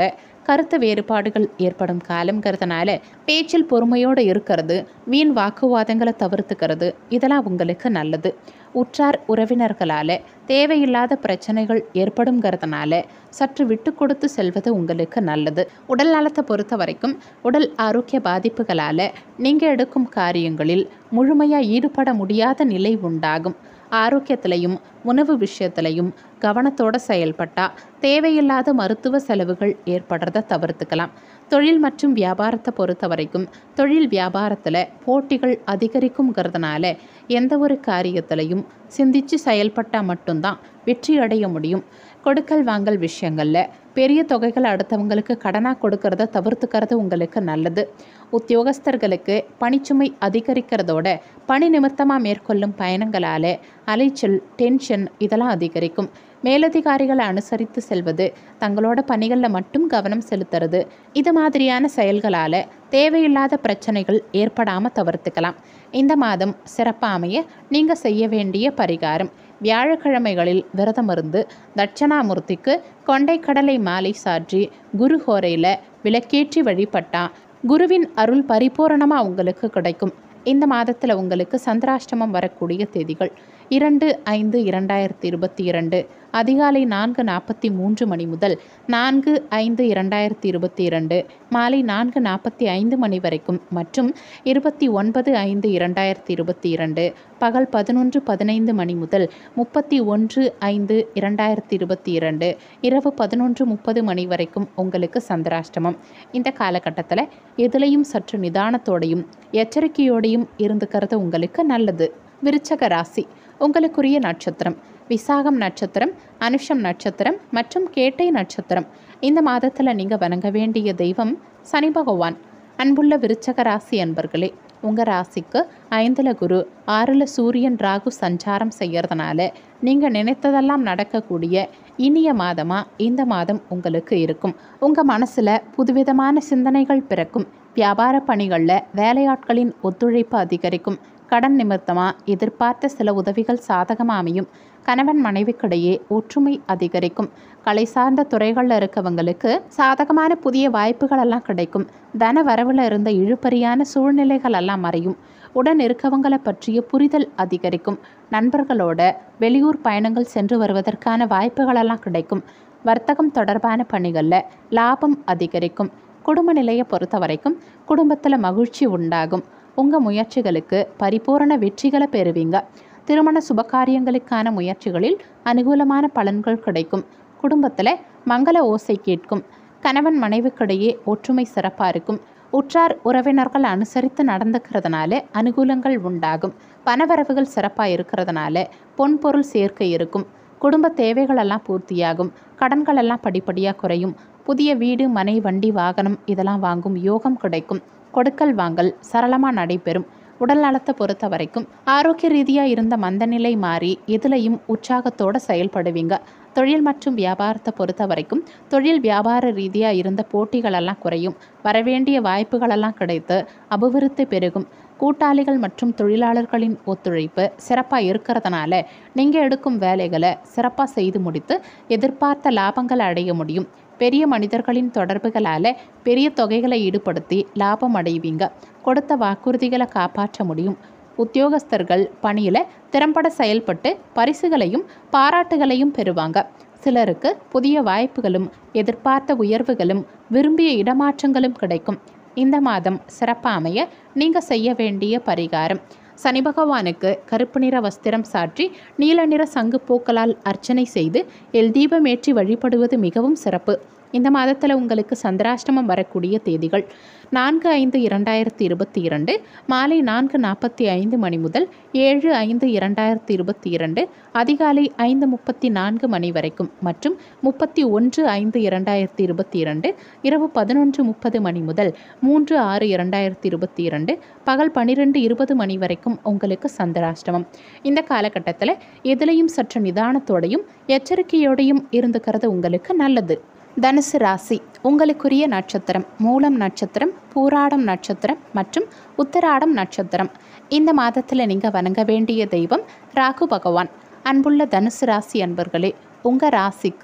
கருத்து வேறுபாடுகள் ஏற்படும் காலங்கிறதுனால பேச்சில் பொறுமையோடு இருக்கிறது வீண் வாக்குவாதங்களை தவிர்த்துக்கிறது இதெல்லாம் உங்களுக்கு நல்லது உற்றார் உறவினர்களால் தேவையில்லாத பிரச்சனைகள் ஏற்படுங்கிறதுனால சற்று விட்டு கொடுத்து செல்வது உங்களுக்கு நல்லது உடல் நலத்தை பொறுத்த வரைக்கும் உடல் ஆரோக்கிய பாதிப்புகளால் நீங்கள் எடுக்கும் காரியங்களில் முழுமையாக ஈடுபட முடியாத நிலை உண்டாகும் ஆரோக்கியத்திலையும் உணவு விஷயத்திலையும் கவனத்தோடு செயல்பட்டால் தேவையில்லாத மருத்துவ செலவுகள் ஏற்படுறத தவிர்த்துக்கலாம் தொழில் மற்றும் வியாபாரத்தை பொறுத்த வரைக்கும் தொழில் வியாபாரத்தில் போட்டிகள் அதிகரிக்குங்கிறதுனால எந்த ஒரு காரியத்திலையும் சிந்திச்சு செயல்பட்டால் மட்டும்தான் வெற்றி அடைய முடியும் கொடுக்கல் வாங்கல் விஷயங்களில் பெரிய தொகைகள் அடுத்தவங்களுக்கு கடனாக கொடுக்கறத தவிர்த்துக்கிறது உங்களுக்கு நல்லது உத்தியோகஸ்தர்களுக்கு பணிச்சுமை அதிகரிக்கிறதோட பணி நிமித்தமாக மேற்கொள்ளும் பயணங்களால் அலைச்சல் டென்ஷன் இதெல்லாம் அதிகரிக்கும் மேலதிகாரிகளை அனுசரித்து செல்வது தங்களோட பணிகளில் மட்டும் கவனம் செலுத்துறது இது மாதிரியான செயல்களால் தேவையில்லாத பிரச்சனைகள் ஏற்படாமல் தவிர்த்துக்கலாம் இந்த மாதம் சிறப்பாக அமைய நீங்கள் செய்ய வேண்டிய பரிகாரம் வியாழக்கிழமைகளில் விரதமிருந்து தட்சணாமூர்த்திக்கு கொண்டைக்கடலை மாலை சாற்றி குரு ஹோரையில் விளக்கேற்றி வழிபட்டா குருவின் அருள் பரிபூரணமாக உங்களுக்கு கிடைக்கும் இந்த மாதத்தில் உங்களுக்கு சந்திராஷ்டமம் வரக்கூடிய தேதிகள் இரண்டு ஐந்து இரண்டாயிரத்தி இருபத்தி இரண்டு அதிகாலை நான்கு நாற்பத்தி மூன்று மணி முதல் நான்கு ஐந்து இரண்டாயிரத்தி இருபத்தி இரண்டு மாலை நான்கு நாற்பத்தி ஐந்து மணி வரைக்கும் மற்றும் இருபத்தி ஒன்பது ஐந்து இரண்டாயிரத்தி இருபத்தி இரண்டு பகல் பதினொன்று பதினைந்து மணி முதல் முப்பத்தி ஒன்று ஐந்து இரண்டாயிரத்தி இருபத்தி இரண்டு இரவு பதினொன்று முப்பது மணி வரைக்கும் உங்களுக்கு சந்திராஷ்டமம் இந்த காலகட்டத்தில் எதுலேயும் சற்று நிதானத்தோடையும் எச்சரிக்கையோடையும் இருந்துக்கிறது உங்களுக்கு நல்லது விருச்சக ராசி உங்களுக்குரிய நட்சத்திரம் விசாகம் நட்சத்திரம் அனுஷம் நட்சத்திரம் மற்றும் கேட்டை நட்சத்திரம் இந்த மாதத்தில் நீங்கள் வணங்க வேண்டிய தெய்வம் சனி பகவான் அன்புள்ள விருச்சக ராசி அன்பர்களே உங்கள் ராசிக்கு ஐந்தில் குரு ஆறில் சூரியன் ராகு சஞ்சாரம் செய்யறதுனால நீங்கள் நினைத்ததெல்லாம் நடக்கக்கூடிய இனிய மாதமாக இந்த மாதம் உங்களுக்கு இருக்கும் உங்கள் மனசில் புதுவிதமான சிந்தனைகள் பிறக்கும் வியாபார பணிகளில் வேலையாட்களின் ஒத்துழைப்பு அதிகரிக்கும் கடன் நிமித்தமாக எதிர்பார்த்த சில உதவிகள் சாதகமாக அமையும் கணவன் மனைவிக்கிடையே ஒற்றுமை அதிகரிக்கும் கலை சார்ந்த துறைகளில் இருக்கவங்களுக்கு சாதகமான புதிய வாய்ப்புகள் எல்லாம் கிடைக்கும் தன வரவில் இருந்த இழுபறியான சூழ்நிலைகள் எல்லாம் மறையும் உடன் இருக்கவங்களை பற்றிய புரிதல் அதிகரிக்கும் நண்பர்களோட வெளியூர் பயணங்கள் சென்று வருவதற்கான வாய்ப்புகளெல்லாம் கிடைக்கும் வர்த்தகம் தொடர்பான பணிகளில் லாபம் அதிகரிக்கும் குடும்ப நிலையை பொறுத்த வரைக்கும் குடும்பத்தில் மகிழ்ச்சி உண்டாகும் உங்கள் முயற்சிகளுக்கு பரிபூரண வெற்றிகளை பெறுவீங்க திருமண சுபகாரியங்களுக்கான முயற்சிகளில் அனுகூலமான பலன்கள் கிடைக்கும் குடும்பத்தில் மங்கள ஓசை கேட்கும் கணவன் மனைவிக்கிடையே ஒற்றுமை சிறப்பாக இருக்கும் உற்றார் உறவினர்கள் அனுசரித்து நடந்துக்கிறதுனால அனுகூலங்கள் உண்டாகும் பணவரவுகள் சிறப்பாக இருக்கிறதுனால பொன்பொருள் சேர்க்கை இருக்கும் குடும்ப தேவைகளெல்லாம் பூர்த்தியாகும் கடன்களெல்லாம் படிப்படியாக குறையும் புதிய வீடு மனை வண்டி வாகனம் இதெல்லாம் வாங்கும் யோகம் கிடைக்கும் கொடுக்கல் வாங்கல் சரளமாக நடைபெறும் உடல் நலத்தை பொறுத்த வரைக்கும் ஆரோக்கிய ரீதியாக இருந்த மந்தநிலை மாறி எதுலையும் உற்சாகத்தோடு செயல்படுவீங்க தொழில் மற்றும் வியாபாரத்தை பொறுத்த வரைக்கும் தொழில் வியாபார ரீதியாக இருந்த போட்டிகளெல்லாம் குறையும் வரவேண்டிய வாய்ப்புகளெல்லாம் கிடைத்து அபிவிருத்தி பெருகும் கூட்டாளிகள் மற்றும் தொழிலாளர்களின் ஒத்துழைப்பு சிறப்பாக இருக்கிறதுனால நீங்கள் எடுக்கும் வேலைகளை சிறப்பாக செய்து முடித்து எதிர்பார்த்த லாபங்களை அடைய முடியும் பெரிய மனிதர்களின் தொடர்புகளால் பெரிய தொகைகளை ஈடுபடுத்தி லாபம் அடைவீங்க கொடுத்த வாக்குறுதிகளை காப்பாற்ற முடியும் உத்தியோகஸ்தர்கள் பணியில் திறம்பட செயல்பட்டு பரிசுகளையும் பாராட்டுகளையும் பெறுவாங்க சிலருக்கு புதிய வாய்ப்புகளும் எதிர்பார்த்த உயர்வுகளும் விரும்பிய இடமாற்றங்களும் கிடைக்கும் இந்த மாதம் சிறப்பாக அமைய நீங்கள் செய்ய வேண்டிய பரிகாரம் சனி பகவானுக்கு கருப்பு நிற வஸ்திரம் சாற்றி நீல நிற சங்கு பூக்களால் அர்ச்சனை செய்து எல் தீபமேற்றி வழிபடுவது மிகவும் சிறப்பு இந்த மாதத்தில் உங்களுக்கு சந்திராஷ்டமம் வரக்கூடிய தேதிகள் நான்கு ஐந்து இரண்டாயிரத்தி இருபத்தி இரண்டு மாலை நான்கு நாற்பத்தி ஐந்து மணி முதல் ஏழு ஐந்து இரண்டாயிரத்தி இருபத்தி இரண்டு அதிகாலை ஐந்து முப்பத்தி நான்கு மணி வரைக்கும் மற்றும் முப்பத்தி ஒன்று ஐந்து இரண்டாயிரத்தி இருபத்தி இரண்டு இரவு பதினொன்று முப்பது மணி முதல் மூன்று ஆறு இரண்டாயிரத்தி இருபத்தி இரண்டு பகல் பன்னிரெண்டு இருபது மணி வரைக்கும் உங்களுக்கு சந்திராஷ்டமம் இந்த காலகட்டத்தில் எதுலேயும் சற்று நிதானத்தோடையும் எச்சரிக்கையோடையும் இருந்துக்கிறது உங்களுக்கு நல்லது தனுசு ராசி உங்களுக்குரிய நட்சத்திரம் மூலம் நட்சத்திரம் பூராடம் நட்சத்திரம் மற்றும் உத்தராடம் நட்சத்திரம் இந்த மாதத்தில் நீங்கள் வணங்க வேண்டிய தெய்வம் ராகு பகவான் அன்புள்ள தனுசு ராசி அன்பர்களே உங்கள் ராசிக்கு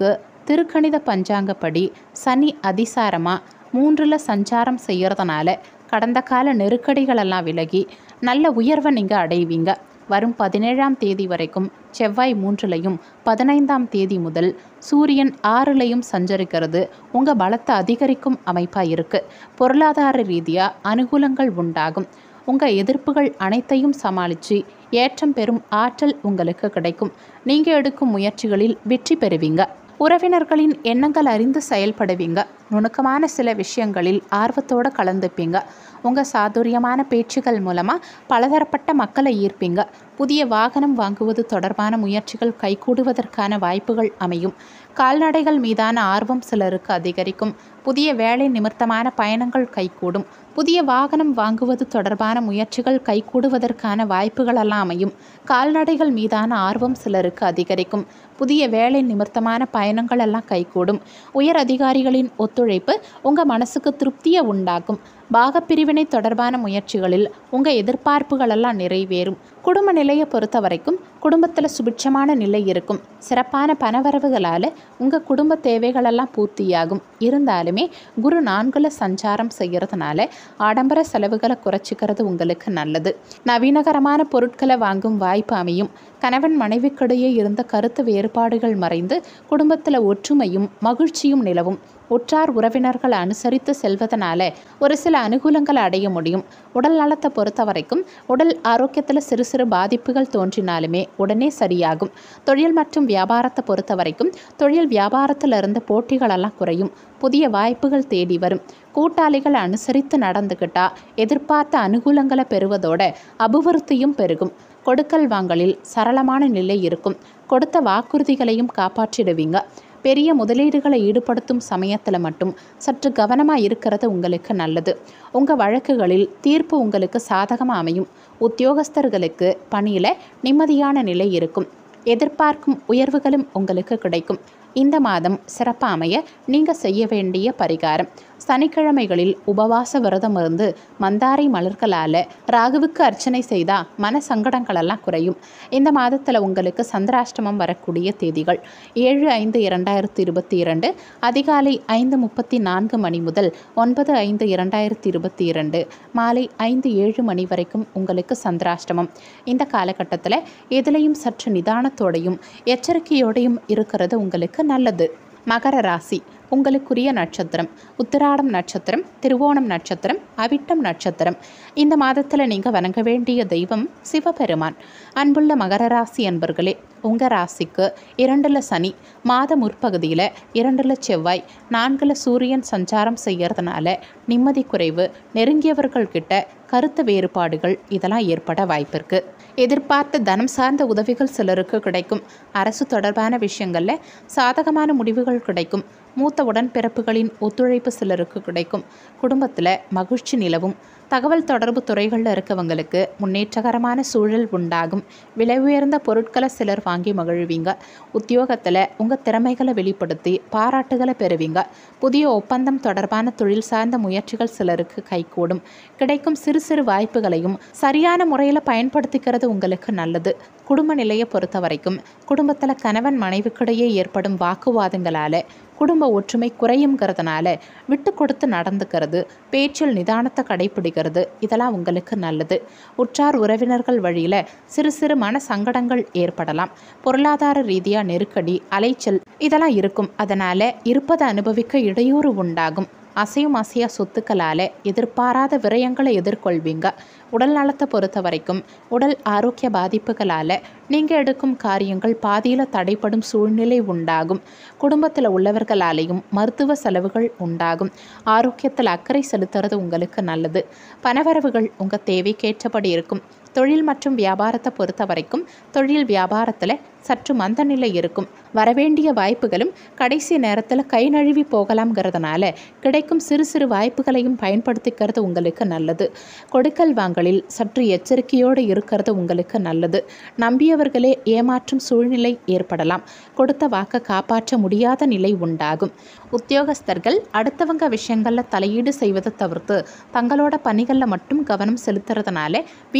திருக்கணித பஞ்சாங்கப்படி சனி அதிசாரமாக மூன்றில் சஞ்சாரம் செய்கிறதுனால கடந்த கால நெருக்கடிகளெல்லாம் விலகி நல்ல உயர்வை நீங்கள் அடைவீங்க வரும் பதினேழாம் தேதி வரைக்கும் செவ்வாய் மூன்றுலையும் பதினைந்தாம் தேதி முதல் சூரியன் ஆறுலையும் சஞ்சரிக்கிறது உங்கள் பலத்தை அதிகரிக்கும் அமைப்பாக இருக்குது பொருளாதார ரீதியாக அனுகூலங்கள் உண்டாகும் உங்கள் எதிர்ப்புகள் அனைத்தையும் சமாளித்து ஏற்றம் பெறும் ஆற்றல் உங்களுக்கு கிடைக்கும் நீங்கள் எடுக்கும் முயற்சிகளில் வெற்றி பெறுவீங்க உறவினர்களின் எண்ணங்கள் அறிந்து செயல்படுவீங்க நுணுக்கமான சில விஷயங்களில் ஆர்வத்தோடு கலந்துப்பீங்க உங்கள் சாதுரியமான பேச்சுகள் மூலமாக பலதரப்பட்ட மக்களை ஈர்ப்பீங்க புதிய வாகனம் வாங்குவது தொடர்பான முயற்சிகள் கைகூடுவதற்கான வாய்ப்புகள் அமையும் கால்நடைகள் மீதான ஆர்வம் சிலருக்கு அதிகரிக்கும் புதிய வேலை நிமித்தமான பயணங்கள் கைகூடும் புதிய வாகனம் வாங்குவது தொடர்பான முயற்சிகள் கைகூடுவதற்கான வாய்ப்புகள் எல்லாம் அமையும் கால்நடைகள் மீதான ஆர்வம் சிலருக்கு அதிகரிக்கும் புதிய வேலை நிமித்தமான பயணங்கள் எல்லாம் கைகூடும் உயர் அதிகாரிகளின் ஒத்துழைப்பு உங்கள் மனசுக்கு திருப்தியை உண்டாக்கும் பாகப்பிரிவினை தொடர்பான முயற்சிகளில் உங்கள் எதிர்பார்ப்புகள் எல்லாம் நிறைவேறும் குடும்ப நிலையை பொறுத்த வரைக்கும் குடும்பத்தில் சுபிட்சமான நிலை இருக்கும் சிறப்பான பணவரவுகளால் உங்கள் குடும்ப தேவைகளெல்லாம் பூர்த்தியாகும் இருந்தாலுமே குரு நான்குல சஞ்சாரம் செய்கிறதுனால ஆடம்பர செலவுகளை குறைச்சிக்கிறது உங்களுக்கு நல்லது நவீனகரமான பொருட்களை வாங்கும் வாய்ப்பு அமையும் கணவன் மனைவிக்கிடையே இருந்த கருத்து வேறுபாடுகள் மறைந்து குடும்பத்தில் ஒற்றுமையும் மகிழ்ச்சியும் நிலவும் உற்றார் உறவினர்களை அனுசரித்து செல்வதனால ஒரு சில அனுகூலங்களை அடைய முடியும் உடல் நலத்தை பொறுத்த வரைக்கும் உடல் ஆரோக்கியத்தில் சிறு சிறு பாதிப்புகள் தோன்றினாலுமே உடனே சரியாகும் தொழில் மற்றும் வியாபாரத்தை பொறுத்த வரைக்கும் தொழில் வியாபாரத்தில் இருந்த போட்டிகளெல்லாம் குறையும் புதிய வாய்ப்புகள் தேடி வரும் கூட்டாளிகள் அனுசரித்து நடந்துக்கிட்டா எதிர்பார்த்த அனுகூலங்களை பெறுவதோட அபிவிருத்தியும் பெருகும் கொடுக்கல் வாங்கலில் சரளமான நிலை இருக்கும் கொடுத்த வாக்குறுதிகளையும் காப்பாற்றிடுவீங்க பெரிய முதலீடுகளை ஈடுபடுத்தும் சமயத்தில் மட்டும் சற்று கவனமாக இருக்கிறது உங்களுக்கு நல்லது உங்கள் வழக்குகளில் தீர்ப்பு உங்களுக்கு சாதகமாக அமையும் உத்தியோகஸ்தர்களுக்கு பணியில் நிம்மதியான நிலை இருக்கும் எதிர்பார்க்கும் உயர்வுகளும் உங்களுக்கு கிடைக்கும் இந்த மாதம் சிறப்பாக அமைய நீங்கள் செய்ய வேண்டிய பரிகாரம் சனிக்கிழமைகளில் உபவாச விரதம் இருந்து மந்தாரை மலர்களால் ராகுவுக்கு அர்ச்சனை செய்தால் மன சங்கடங்களெல்லாம் குறையும் இந்த மாதத்தில் உங்களுக்கு சந்திராஷ்டமம் வரக்கூடிய தேதிகள் ஏழு ஐந்து இரண்டாயிரத்தி இருபத்தி இரண்டு அதிகாலை ஐந்து முப்பத்தி நான்கு மணி முதல் ஒன்பது ஐந்து இரண்டாயிரத்தி இருபத்தி இரண்டு மாலை ஐந்து ஏழு மணி வரைக்கும் உங்களுக்கு சந்திராஷ்டமம் இந்த காலகட்டத்தில் எதுலேயும் சற்று நிதானத்தோடையும் எச்சரிக்கையோடையும் இருக்கிறது உங்களுக்கு நல்லது மகர ராசி உங்களுக்குரிய நட்சத்திரம் உத்திராடம் நட்சத்திரம் திருவோணம் நட்சத்திரம் அவிட்டம் நட்சத்திரம் இந்த மாதத்தில் நீங்கள் வணங்க வேண்டிய தெய்வம் சிவபெருமான் அன்புள்ள மகர ராசி அன்பர்களே உங்கள் ராசிக்கு இரண்டில் சனி மாத முற்பகுதியில் இரண்டில் செவ்வாய் நான்கில் சூரியன் சஞ்சாரம் செய்யறதுனால நிம்மதி குறைவு நெருங்கியவர்கள் கிட்ட கருத்து வேறுபாடுகள் இதெல்லாம் ஏற்பட வாய்ப்பிருக்கு எதிர்பார்த்த தனம் சார்ந்த உதவிகள் சிலருக்கு கிடைக்கும் அரசு தொடர்பான விஷயங்களில் சாதகமான முடிவுகள் கிடைக்கும் மூத்த உடன்பிறப்புகளின் ஒத்துழைப்பு சிலருக்கு கிடைக்கும் குடும்பத்தில் மகிழ்ச்சி நிலவும் தகவல் தொடர்பு துறைகளில் இருக்கவங்களுக்கு முன்னேற்றகரமான சூழல் உண்டாகும் விலை உயர்ந்த பொருட்களை சிலர் வாங்கி மகிழ்வீங்க உத்தியோகத்தில் உங்கள் திறமைகளை வெளிப்படுத்தி பாராட்டுகளை பெறுவீங்க புதிய ஒப்பந்தம் தொடர்பான தொழில் சார்ந்த முயற்சிகள் சிலருக்கு கைகூடும் கிடைக்கும் சிறு சிறு வாய்ப்புகளையும் சரியான முறையில் பயன்படுத்திக்கிறது உங்களுக்கு நல்லது குடும்ப நிலையை பொறுத்த வரைக்கும் குடும்பத்தில் கணவன் மனைவிக்கிடையே ஏற்படும் வாக்குவாதங்களால் குடும்ப ஒற்றுமை குறையுங்கிறதுனால விட்டு கொடுத்து நடந்துக்கிறது பேச்சில் நிதானத்தை கடைப்பிடிக்கிறது இதெல்லாம் உங்களுக்கு நல்லது உற்றார் உறவினர்கள் வழியில் சிறு சிறு மன சங்கடங்கள் ஏற்படலாம் பொருளாதார ரீதியாக நெருக்கடி அலைச்சல் இதெல்லாம் இருக்கும் அதனால் இருப்பதை அனுபவிக்க இடையூறு உண்டாகும் அசையும் அசையா சொத்துக்களால் எதிர்பாராத விரயங்களை எதிர்கொள்வீங்க உடல் நலத்தை பொறுத்த வரைக்கும் உடல் ஆரோக்கிய பாதிப்புகளால் நீங்கள் எடுக்கும் காரியங்கள் பாதியில் தடைப்படும் சூழ்நிலை உண்டாகும் குடும்பத்தில் உள்ளவர்களாலேயும் மருத்துவ செலவுகள் உண்டாகும் ஆரோக்கியத்தில் அக்கறை செலுத்துறது உங்களுக்கு நல்லது பணவரவுகள் உங்கள் தேவைக்கேற்றபடி இருக்கும் தொழில் மற்றும் வியாபாரத்தை பொறுத்த வரைக்கும் தொழில் வியாபாரத்தில் சற்று மந்த நிலை இருக்கும் வரவேண்டிய வாய்ப்புகளும் கடைசி நேரத்தில் கை நழுவி போகலாம்ங்கிறதுனால கிடைக்கும் சிறு சிறு வாய்ப்புகளையும் பயன்படுத்திக்கிறது உங்களுக்கு நல்லது கொடுக்கல் வாங்கலில் சற்று எச்சரிக்கையோடு இருக்கிறது உங்களுக்கு நல்லது நம்பியவர்களே ஏமாற்றும் சூழ்நிலை ஏற்படலாம் கொடுத்த வாக்கை காப்பாற்ற முடியாத நிலை உண்டாகும் உத்தியோகஸ்தர்கள் அடுத்தவங்க விஷயங்களில் தலையீடு செய்வதை தவிர்த்து தங்களோட பணிகளில் மட்டும் கவனம் செலுத்துறதுனால வீண் பிரச்சனை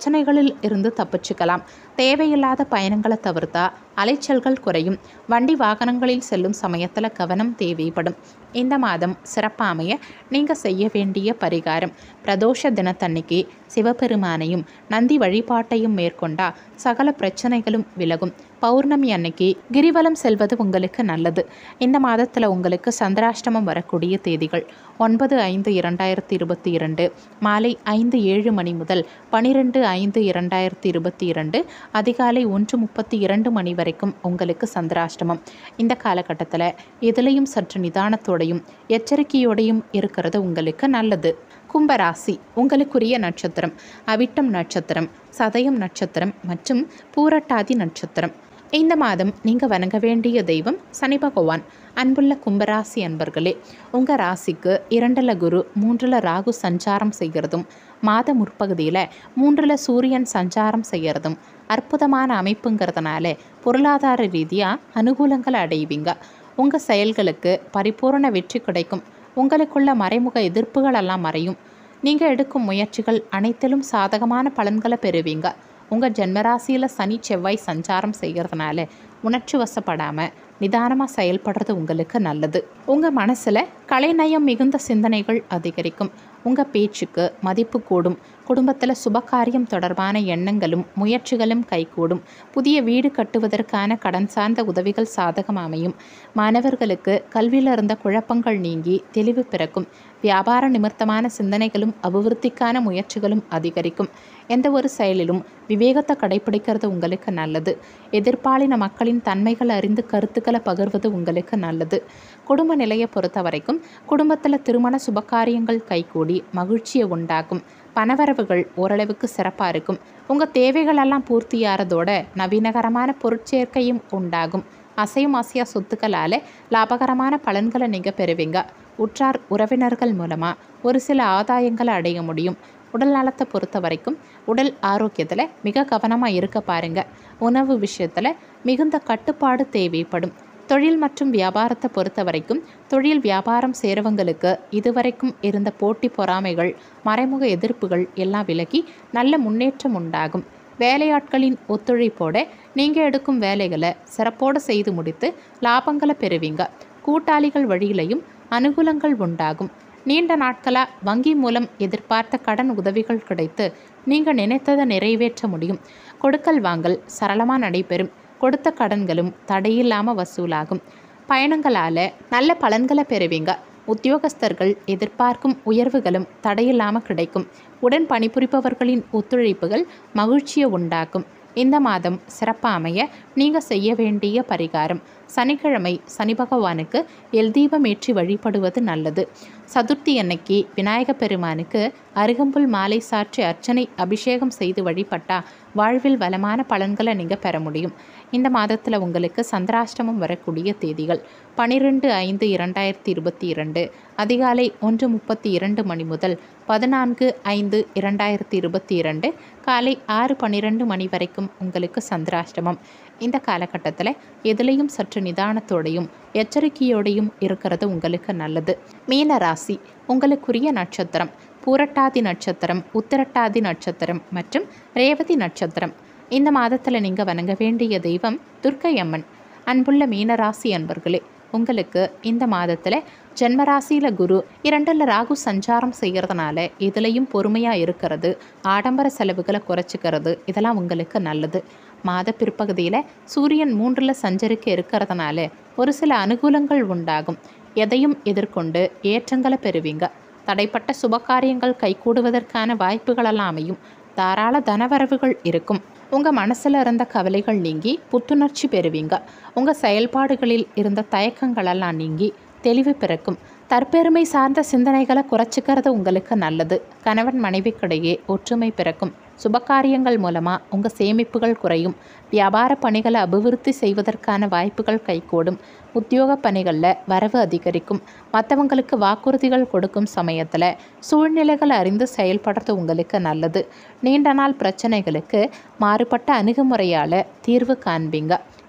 பிரச்சனைகளில் இருந்து தப்பிச்சுக்கலாம் தேவையில்லாத பயணங்களை தவிர்த்தா அலைச்சல்கள் குறையும் வண்டி வாகனங்களில் செல்லும் சமயத்தில் கவனம் தேவைப்படும் இந்த மாதம் சிறப்பாக அமைய நீங்கள் செய்ய வேண்டிய பரிகாரம் பிரதோஷ தினத்தன்னைக்கு சிவபெருமானையும் நந்தி வழிபாட்டையும் மேற்கொண்டா சகல பிரச்சனைகளும் விலகும் பௌர்ணமி அன்னைக்கு கிரிவலம் செல்வது உங்களுக்கு நல்லது இந்த மாதத்தில் உங்களுக்கு சந்திராஷ்டமம் வரக்கூடிய தேதிகள் ஒன்பது ஐந்து இரண்டாயிரத்தி இருபத்தி இரண்டு மாலை ஐந்து ஏழு மணி முதல் பனிரெண்டு ஐந்து இரண்டாயிரத்தி இருபத்தி இரண்டு அதிகாலை ஒன்று முப்பத்தி இரண்டு மணி வரைக்கும் உங்களுக்கு சந்திராஷ்டமம் இந்த காலகட்டத்தில் எதுலேயும் சற்று நிதானத்தோடையும் எச்சரிக்கையோடையும் இருக்கிறது உங்களுக்கு நல்லது கும்பராசி உங்களுக்குரிய நட்சத்திரம் அவிட்டம் நட்சத்திரம் சதயம் நட்சத்திரம் மற்றும் பூரட்டாதி நட்சத்திரம் இந்த மாதம் நீங்கள் வணங்க வேண்டிய தெய்வம் சனி பகவான் அன்புள்ள கும்பராசி அன்பர்களே உங்கள் ராசிக்கு இரண்டில் குரு மூன்றில் ராகு சஞ்சாரம் செய்கிறதும் மாத முற்பகுதியில் மூன்றில் சூரியன் சஞ்சாரம் செய்கிறதும் அற்புதமான அமைப்புங்கிறதுனால பொருளாதார ரீதியாக அனுகூலங்களை அடைவீங்க உங்கள் செயல்களுக்கு பரிபூரண வெற்றி கிடைக்கும் உங்களுக்குள்ள மறைமுக எதிர்ப்புகள் எல்லாம் மறையும் நீங்கள் எடுக்கும் முயற்சிகள் அனைத்திலும் சாதகமான பலன்களை பெறுவீங்க உங்கள் ஜென்மராசியில் சனி செவ்வாய் சஞ்சாரம் செய்கிறதுனால உணர்ச்சி வசப்படாமல் நிதானமாக செயல்படுறது உங்களுக்கு நல்லது உங்கள் மனசில் கலைநயம் மிகுந்த சிந்தனைகள் அதிகரிக்கும் உங்கள் பேச்சுக்கு மதிப்பு கூடும் குடும்பத்தில் சுபகாரியம் தொடர்பான எண்ணங்களும் முயற்சிகளும் கைகூடும் புதிய வீடு கட்டுவதற்கான கடன் சார்ந்த உதவிகள் சாதகம் அமையும் மாணவர்களுக்கு கல்வியில் இருந்த குழப்பங்கள் நீங்கி தெளிவு பிறக்கும் வியாபார நிமித்தமான சிந்தனைகளும் அபிவிருத்திக்கான முயற்சிகளும் அதிகரிக்கும் எந்த ஒரு செயலிலும் விவேகத்தை கடைபிடிக்கிறது உங்களுக்கு நல்லது எதிர்பாலின மக்களின் தன்மைகள் அறிந்து கருத்துக்களை பகிர்வது உங்களுக்கு நல்லது குடும்ப நிலையை பொறுத்த வரைக்கும் குடும்பத்தில் திருமண சுபகாரியங்கள் கைகூடி மகிழ்ச்சியை உண்டாகும் பணவரவுகள் ஓரளவுக்கு சிறப்பாக இருக்கும் உங்கள் தேவைகளெல்லாம் பூர்த்தியாகிறதோட நவீனகரமான பொருட்சேர்க்கையும் உண்டாகும் அசையும் அசையா சொத்துக்களால் லாபகரமான பலன்களை நீங்கள் பெறுவீங்க உற்றார் உறவினர்கள் மூலமாக ஒரு சில ஆதாயங்களை அடைய முடியும் உடல் நலத்தை பொறுத்த வரைக்கும் உடல் ஆரோக்கியத்தில் மிக கவனமாக இருக்க பாருங்க உணவு விஷயத்தில் மிகுந்த கட்டுப்பாடு தேவைப்படும் தொழில் மற்றும் வியாபாரத்தை பொறுத்த வரைக்கும் தொழில் வியாபாரம் சேரவங்களுக்கு இதுவரைக்கும் இருந்த போட்டி பொறாமைகள் மறைமுக எதிர்ப்புகள் எல்லாம் விலகி நல்ல முன்னேற்றம் உண்டாகும் வேலையாட்களின் ஒத்துழைப்போட நீங்கள் எடுக்கும் வேலைகளை சிறப்போடு செய்து முடித்து லாபங்களை பெறுவீங்க கூட்டாளிகள் வழியிலையும் அனுகூலங்கள் உண்டாகும் நீண்ட நாட்களாக வங்கி மூலம் எதிர்பார்த்த கடன் உதவிகள் கிடைத்து நீங்கள் நினைத்ததை நிறைவேற்ற முடியும் கொடுக்கல் வாங்கல் சரளமாக நடைபெறும் கொடுத்த கடன்களும் தடையில்லாமல் வசூலாகும் பயணங்களால் நல்ல பலன்களை பெறுவீங்க உத்தியோகஸ்தர்கள் எதிர்பார்க்கும் உயர்வுகளும் தடையில்லாமல் கிடைக்கும் உடன் பணிபுரிபவர்களின் ஒத்துழைப்புகள் மகிழ்ச்சியை உண்டாக்கும் இந்த மாதம் சிறப்பாக அமைய நீங்கள் செய்ய வேண்டிய பரிகாரம் சனிக்கிழமை சனி பகவானுக்கு எல் தீபம் ஏற்றி வழிபடுவது நல்லது சதுர்த்தி அன்னைக்கு விநாயக பெருமானுக்கு அருகம்புல் மாலை சாற்றி அர்ச்சனை அபிஷேகம் செய்து வழிபட்டா வாழ்வில் வளமான பலன்களை நீங்கள் பெற முடியும் இந்த மாதத்தில் உங்களுக்கு சந்திராஷ்டமம் வரக்கூடிய தேதிகள் பனிரெண்டு ஐந்து இரண்டாயிரத்தி இருபத்தி இரண்டு அதிகாலை ஒன்று முப்பத்தி இரண்டு மணி முதல் பதினான்கு ஐந்து இரண்டாயிரத்தி இருபத்தி இரண்டு காலை ஆறு பன்னிரெண்டு மணி வரைக்கும் உங்களுக்கு சந்திராஷ்டமம் இந்த காலகட்டத்தில் எதுலேயும் சற்று நிதானத்தோடையும் எச்சரிக்கையோடையும் இருக்கிறது உங்களுக்கு நல்லது மீன ராசி உங்களுக்குரிய நட்சத்திரம் பூரட்டாதி நட்சத்திரம் உத்திரட்டாதி நட்சத்திரம் மற்றும் ரேவதி நட்சத்திரம் இந்த மாதத்தில் நீங்கள் வணங்க வேண்டிய தெய்வம் துர்க்கை அம்மன் அன்புள்ள மீனராசி அன்பர்களே உங்களுக்கு இந்த மாதத்தில் ஜென்மராசியில் குரு இரண்டில் ராகு சஞ்சாரம் செய்கிறதுனால இதுலேயும் பொறுமையாக இருக்கிறது ஆடம்பர செலவுகளை குறைச்சிக்கிறது இதெல்லாம் உங்களுக்கு நல்லது மாத பிற்பகுதியில் சூரியன் மூன்றில் சஞ்சரிக்க இருக்கிறதுனால ஒரு சில அனுகூலங்கள் உண்டாகும் எதையும் எதிர்கொண்டு ஏற்றங்களை பெறுவீங்க தடைப்பட்ட சுபகாரியங்கள் கைகூடுவதற்கான வாய்ப்புகளெல்லாம் அமையும் தாராள தனவரவுகள் இருக்கும் உங்கள் மனசில் இருந்த கவலைகள் நீங்கி புத்துணர்ச்சி பெறுவீங்க உங்கள் செயல்பாடுகளில் இருந்த தயக்கங்களெல்லாம் நீங்கி தெளிவு பிறக்கும் தற்பெருமை சார்ந்த சிந்தனைகளை குறைச்சிக்கிறது உங்களுக்கு நல்லது கணவன் மனைவிக்கிடையே ஒற்றுமை பிறக்கும் சுபகாரியங்கள் மூலமாக உங்கள் சேமிப்புகள் குறையும் வியாபார பணிகளை அபிவிருத்தி செய்வதற்கான வாய்ப்புகள் கைகூடும் உத்தியோக பணிகளில் வரவு அதிகரிக்கும் மற்றவங்களுக்கு வாக்குறுதிகள் கொடுக்கும் சமயத்தில் சூழ்நிலைகளை அறிந்து செயல்படுறது உங்களுக்கு நல்லது நீண்ட நாள் பிரச்சனைகளுக்கு மாறுபட்ட அணுகுமுறையால் தீர்வு காண்பீங்க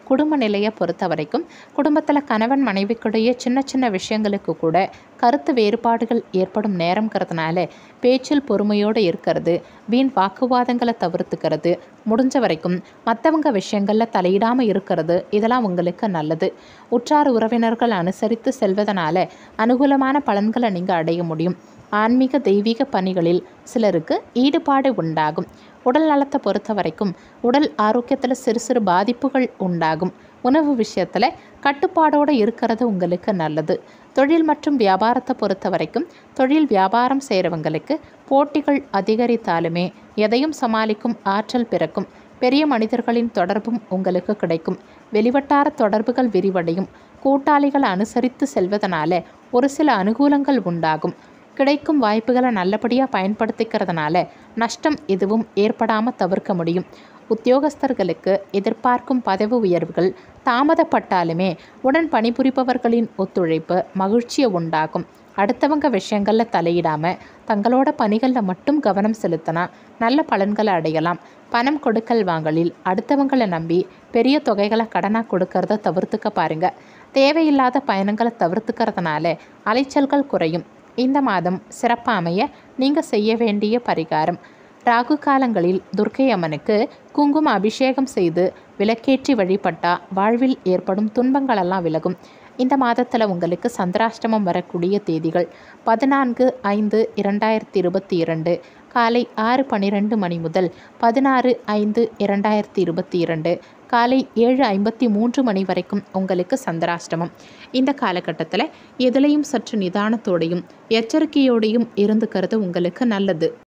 குடும்ப நிலையை பொறுத்த வரைக்கும் குடும்பத்தில் கணவன் மனைவிக்குடைய சின்ன சின்ன விஷயங்களுக்கு கூட கருத்து வேறுபாடுகள் ஏற்படும் நேரங்கிறதுனால பேச்சில் பொறுமையோடு இருக்கிறது வீண் வாக்குவாதங்களை தவிர்த்துக்கிறது முடிஞ்ச வரைக்கும் மற்றவங்க விஷயங்களில் தலையிடாமல் இருக்கிறது இதெல்லாம் உங்களுக்கு நல்லது உற்றார் உறவினர்கள் அனுசரித்து செல்வதனால அனுகூலமான பலன்களை நீங்கள் அடைய முடியும் ஆன்மீக தெய்வீக பணிகளில் சிலருக்கு ஈடுபாடு உண்டாகும் உடல் நலத்தை பொறுத்த வரைக்கும் உடல் ஆரோக்கியத்தில் சிறு சிறு பாதிப்புகள் உண்டாகும் உணவு விஷயத்தில் கட்டுப்பாடோடு இருக்கிறது உங்களுக்கு நல்லது தொழில் மற்றும் வியாபாரத்தை பொறுத்த வரைக்கும் தொழில் வியாபாரம் செய்கிறவங்களுக்கு போட்டிகள் அதிகரித்தாலுமே எதையும் சமாளிக்கும் ஆற்றல் பிறக்கும் பெரிய மனிதர்களின் தொடர்பும் உங்களுக்கு கிடைக்கும் வெளிவட்டார தொடர்புகள் விரிவடையும் கூட்டாளிகளை அனுசரித்து செல்வதனால ஒரு சில அனுகூலங்கள் உண்டாகும் கிடைக்கும் வாய்ப்புகளை நல்லபடியாக பயன்படுத்திக்கிறதுனால நஷ்டம் எதுவும் ஏற்படாமல் தவிர்க்க முடியும் உத்தியோகஸ்தர்களுக்கு எதிர்பார்க்கும் பதவி உயர்வுகள் தாமதப்பட்டாலுமே உடன் பணிபுரிபவர்களின் ஒத்துழைப்பு மகிழ்ச்சியை உண்டாகும் அடுத்தவங்க விஷயங்களில் தலையிடாமல் தங்களோட பணிகளில் மட்டும் கவனம் செலுத்தினா நல்ல பலன்களை அடையலாம் பணம் கொடுக்கல் வாங்கலில் அடுத்தவங்களை நம்பி பெரிய தொகைகளை கடனாக கொடுக்கறத தவிர்த்துக்க பாருங்க தேவையில்லாத பயணங்களை தவிர்த்துக்கிறதுனால அலைச்சல்கள் குறையும் இந்த மாதம் சிறப்பாக அமைய நீங்கள் செய்ய வேண்டிய பரிகாரம் ராகு காலங்களில் துர்க்கை அம்மனுக்கு குங்கும அபிஷேகம் செய்து விளக்கேற்றி வழிபட்டா வாழ்வில் ஏற்படும் துன்பங்களெல்லாம் விலகும் இந்த மாதத்தில் உங்களுக்கு சந்திராஷ்டமம் வரக்கூடிய தேதிகள் பதினான்கு ஐந்து இரண்டாயிரத்தி இருபத்தி இரண்டு காலை ஆறு பன்னிரெண்டு மணி முதல் பதினாறு ஐந்து இரண்டாயிரத்தி இருபத்தி இரண்டு காலை ஏழு ஐம்பத்தி மூன்று மணி வரைக்கும் உங்களுக்கு சந்திராஷ்டமம் இந்த காலகட்டத்தில் எதுலேயும் சற்று நிதானத்தோடையும் எச்சரிக்கையோடையும் இருந்துக்கிறது உங்களுக்கு நல்லது